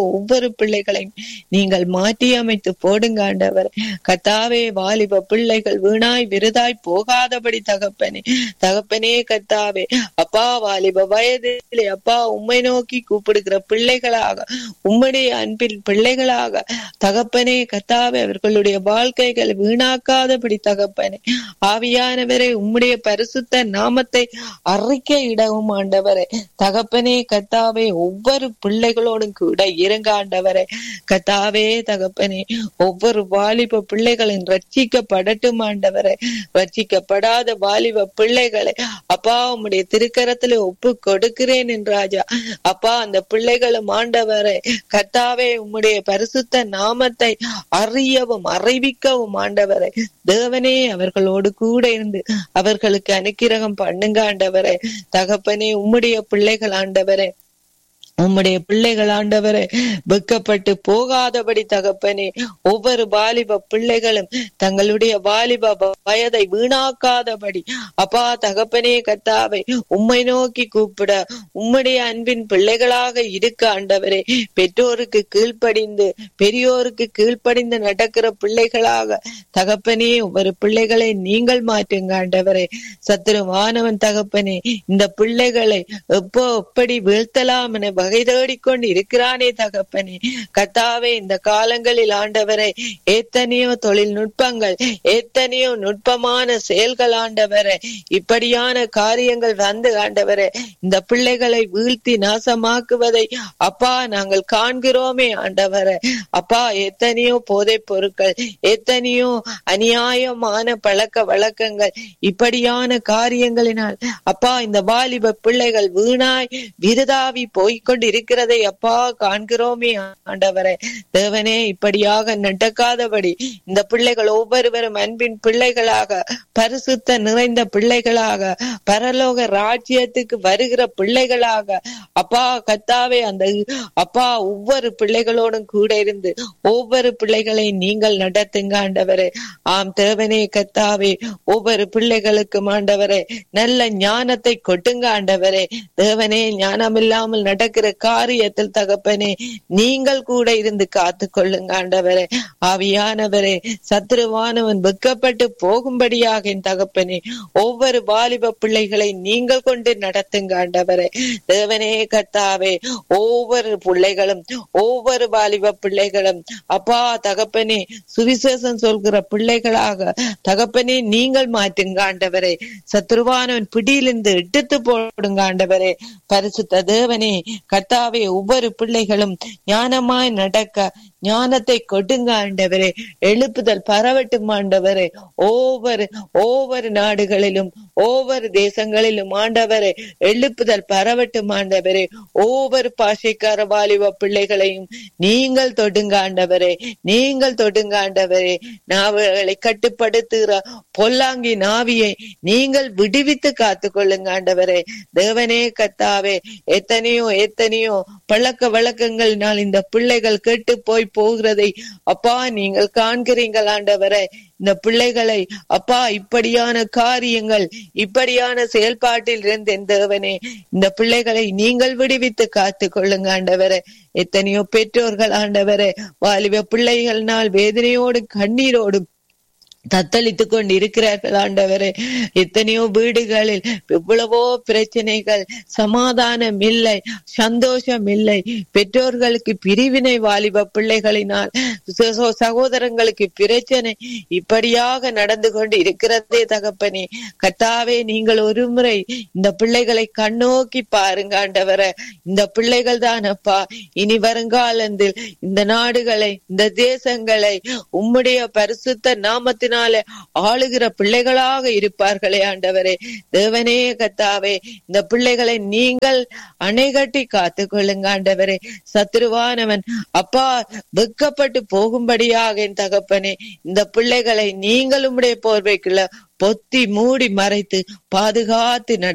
ஒவ்வொரு பிள்ளைகளையும் நீங்கள் மாற்றி அமைத்து போடுங்க ஆண்டவர் கத்தாவே வாலிப பிள்ளைகள் வீணாய் விருதாய் போகாதபடி தகப்பனே தகப்பனே கத்தாவே அப்பா வாலிப வயதிலே அப்பா உம்மை நோக்கி கூப்பிடுகிற பிள்ளைகளாக உம்முடைய அன்பின் பிள்ளைகளாக தகப்பனே கத்தாவே அவர்களுடைய வாழ்க்கைகள் வீணாக்காதபடி தகப்பனே ஆவியானவரை உம்முடைய பரிசுத்த நாமத்தை அறிக்கை இடவும் ஆண்டவரே தகப்பனே கத்தாவே ஒவ்வொரு பிள்ளைகளோடும் கூட இருங்க ஆண்டவரே கத்தாவே தகப்பனே ஒவ்வொரு வாலிப பிள்ளைகளும் ரட்சிக்கப்படட்டும் ஆண்டவரே ரட்சிக்கப்படாத வாலிப பிள்ளைகளை அப்பா உம்முடைய திருக்கரத்துல ஒப்பு கொடுக்கிறேன் என் ராஜா அப்பா அந்த பிள்ளைகளும் ஆண்டவரே கத்தாவே உம்முடைய பரிசுத்த நாமத்தை அறியவும் அறிவிக்கவும் ஆண்டவரே தேவனே அவர்களோடு கூட இருந்து அவர்களுக்கு அனுக்கிரகம் பண்ணுங்க ஆண்டவரே தகப்பனே உம்முடைய பிள்ளைகள் ஆண்டவரே உம்முடைய பிள்ளைகள் ஆண்டவரே வெக்கப்பட்டு போகாதபடி தகப்பனே ஒவ்வொரு வாலிப பிள்ளைகளும் தங்களுடைய வாலிப வயதை வீணாக்காதபடி அப்பா தகப்பனே கத்தாவை உம்மை நோக்கி கூப்பிட உம்முடைய அன்பின் பிள்ளைகளாக இருக்க ஆண்டவரே பெற்றோருக்கு கீழ்ப்படிந்து பெரியோருக்கு கீழ்ப்படிந்து நடக்கிற பிள்ளைகளாக தகப்பனே ஒவ்வொரு பிள்ளைகளை நீங்கள் மாற்றுங்க ஆண்டவரே சத்துருவானவன் தகப்பனே இந்த பிள்ளைகளை எப்போ எப்படி வீழ்த்தலாம் என வகை தேடிக்கொண்டு இருக்கிறானே தகப்பனே கத்தாவே இந்த காலங்களில் ஆண்டவரை எத்தனையோ தொழில்நுட்பங்கள் எத்தனையோ நுட்பமான செயல்கள் ஆண்டவரை இப்படியான காரியங்கள் வந்து ஆண்டவரே இந்த பிள்ளைகளை வீழ்த்தி நாசமாக்குவதை அப்பா நாங்கள் காண்கிறோமே ஆண்டவரை அப்பா எத்தனையோ போதைப் பொருட்கள் எத்தனையோ அநியாயமான பழக்க வழக்கங்கள் இப்படியான காரியங்களினால் அப்பா இந்த வாலிப பிள்ளைகள் வீணாய் விருதாவி போய்கொண்டு இருக்கிறதை அப்பா காண்கிறோமே ஆண்டவரே தேவனே இப்படியாக நடக்காதபடி இந்த பிள்ளைகள் ஒவ்வொருவரும் அன்பின் பிள்ளைகளாக பரிசுத்த நிறைந்த பிள்ளைகளாக பரலோக ராஜ்யத்துக்கு வருகிற பிள்ளைகளாக அப்பா கத்தாவே அந்த அப்பா ஒவ்வொரு பிள்ளைகளோடும் கூட இருந்து ஒவ்வொரு பிள்ளைகளை நீங்கள் நடத்துங்க ஆண்டவரே ஆம் தேவனே கத்தாவே ஒவ்வொரு பிள்ளைகளுக்கும் ஆண்டவரே நல்ல ஞானத்தை கொட்டுங்க ஆண்டவரே தேவனே ஞானம் இல்லாமல் நடக்கிற காரியத்தில் தகப்பனே நீங்கள் கூட இருந்து காத்து கொள்ளுங்க ஆண்டவரே ஆவியானவரே சத்ருவானவன் வெக்கப்பட்டு போகும்படியாக என் தகப்பனே ஒவ்வொரு வாலிப பிள்ளைகளை நீங்கள் கொண்டு நடத்துங்க ஆண்டவரே தேவனே கத்தாவே ஒவ்வொரு பிள்ளைகளும் ஒவ்வொரு வாலிப பிள்ளைகளும் அப்பா தகப்பனே சுவிசேஷம் சொல்கிற பிள்ளைகளாக தகப்பனே நீங்கள் மாற்றுங்க ஆண்டவரே சத்ருவானவன் பிடியிலிருந்து எடுத்து போடுங்க ஆண்டவரே பரிசுத்த தேவனே கர்த்தாவே ஒவ்வொரு பிள்ளைகளும் ஞானமாய் நடக்க ஞானத்தை கொடுங்க ஆண்டவரே எழுப்புதல் பரவட்டும் ஆண்டவரே ஒவ்வொரு ஒவ்வொரு நாடுகளிலும் ஒவ்வொரு தேசங்களிலும் ஆண்டவரே எழுப்புதல் பரவட்டும் ஆண்டவரே ஒவ்வொரு பாஷைக்கார வாலிப பிள்ளைகளையும் நீங்கள் தொடுங்க ஆண்டவரே நீங்கள் தொடுங்க ஆண்டவரே நாவலை கட்டுப்படுத்துகிற பொல்லாங்கி நாவியை நீங்கள் விடுவித்து காத்து கொள்ளுங்க ஆண்டவரே தேவனே கத்தாவே எத்தனையோ எத்தனையோ பழக்க வழக்கங்களினால் இந்த பிள்ளைகள் கெட்டு போய் போகிறதை அப்பா நீங்கள் காண்கிறீங்கள் ஆண்டவரே இந்த பிள்ளைகளை அப்பா இப்படியான காரியங்கள் இப்படியான செயல்பாட்டில் இருந்து என் தேவனே இந்த பிள்ளைகளை நீங்கள் விடுவித்து காத்து கொள்ளுங்க ஆண்டவரே எத்தனையோ பெற்றோர்கள் ஆண்டவரே வாலிப பிள்ளைகள்னால் வேதனையோடு கண்ணீரோடும் தத்தளித்துக் கொண்டு இருக்கிறார்கள் ஆண்டவரே எத்தனையோ வீடுகளில் எவ்வளவோ பிரச்சனைகள் சமாதானம் இல்லை சந்தோஷம் இல்லை பெற்றோர்களுக்கு பிரிவினை வாலிப பிள்ளைகளினால் சகோ- சகோதரங்களுக்கு பிரச்சனை இப்படியாக நடந்து கொண்டு இருக்கிறதே தகப்பனே கத்தாவே நீங்கள் ஒரு முறை இந்த பிள்ளைகளை கண்ணோக்கி பாருங்க ஆண்டவரே இந்த பிள்ளைகள் தான் அப்பா இனி வருங்காலத்தில் இந்த நாடுகளை இந்த தேசங்களை உம்முடைய பரிசுத்த நாமத்தினாலே ஆளுகிற பிள்ளைகளாக இருப்பார்களே ஆண்டவரே தேவனே கத்தாவே இந்த பிள்ளைகளை நீங்கள் அணைகட்டி காத்துக் கொள்ளுங்க ஆண்டவரே சத்ருவானவன் அப்பா வெக்கப்பட்டு போகும்படியாக என் தகப்பனே இந்த பிள்ளைகளை நீங்கள் உம்முடைய போர்வைக்குள்ள பொத்தி மூடி மறைத்து பாதுகாத்து நட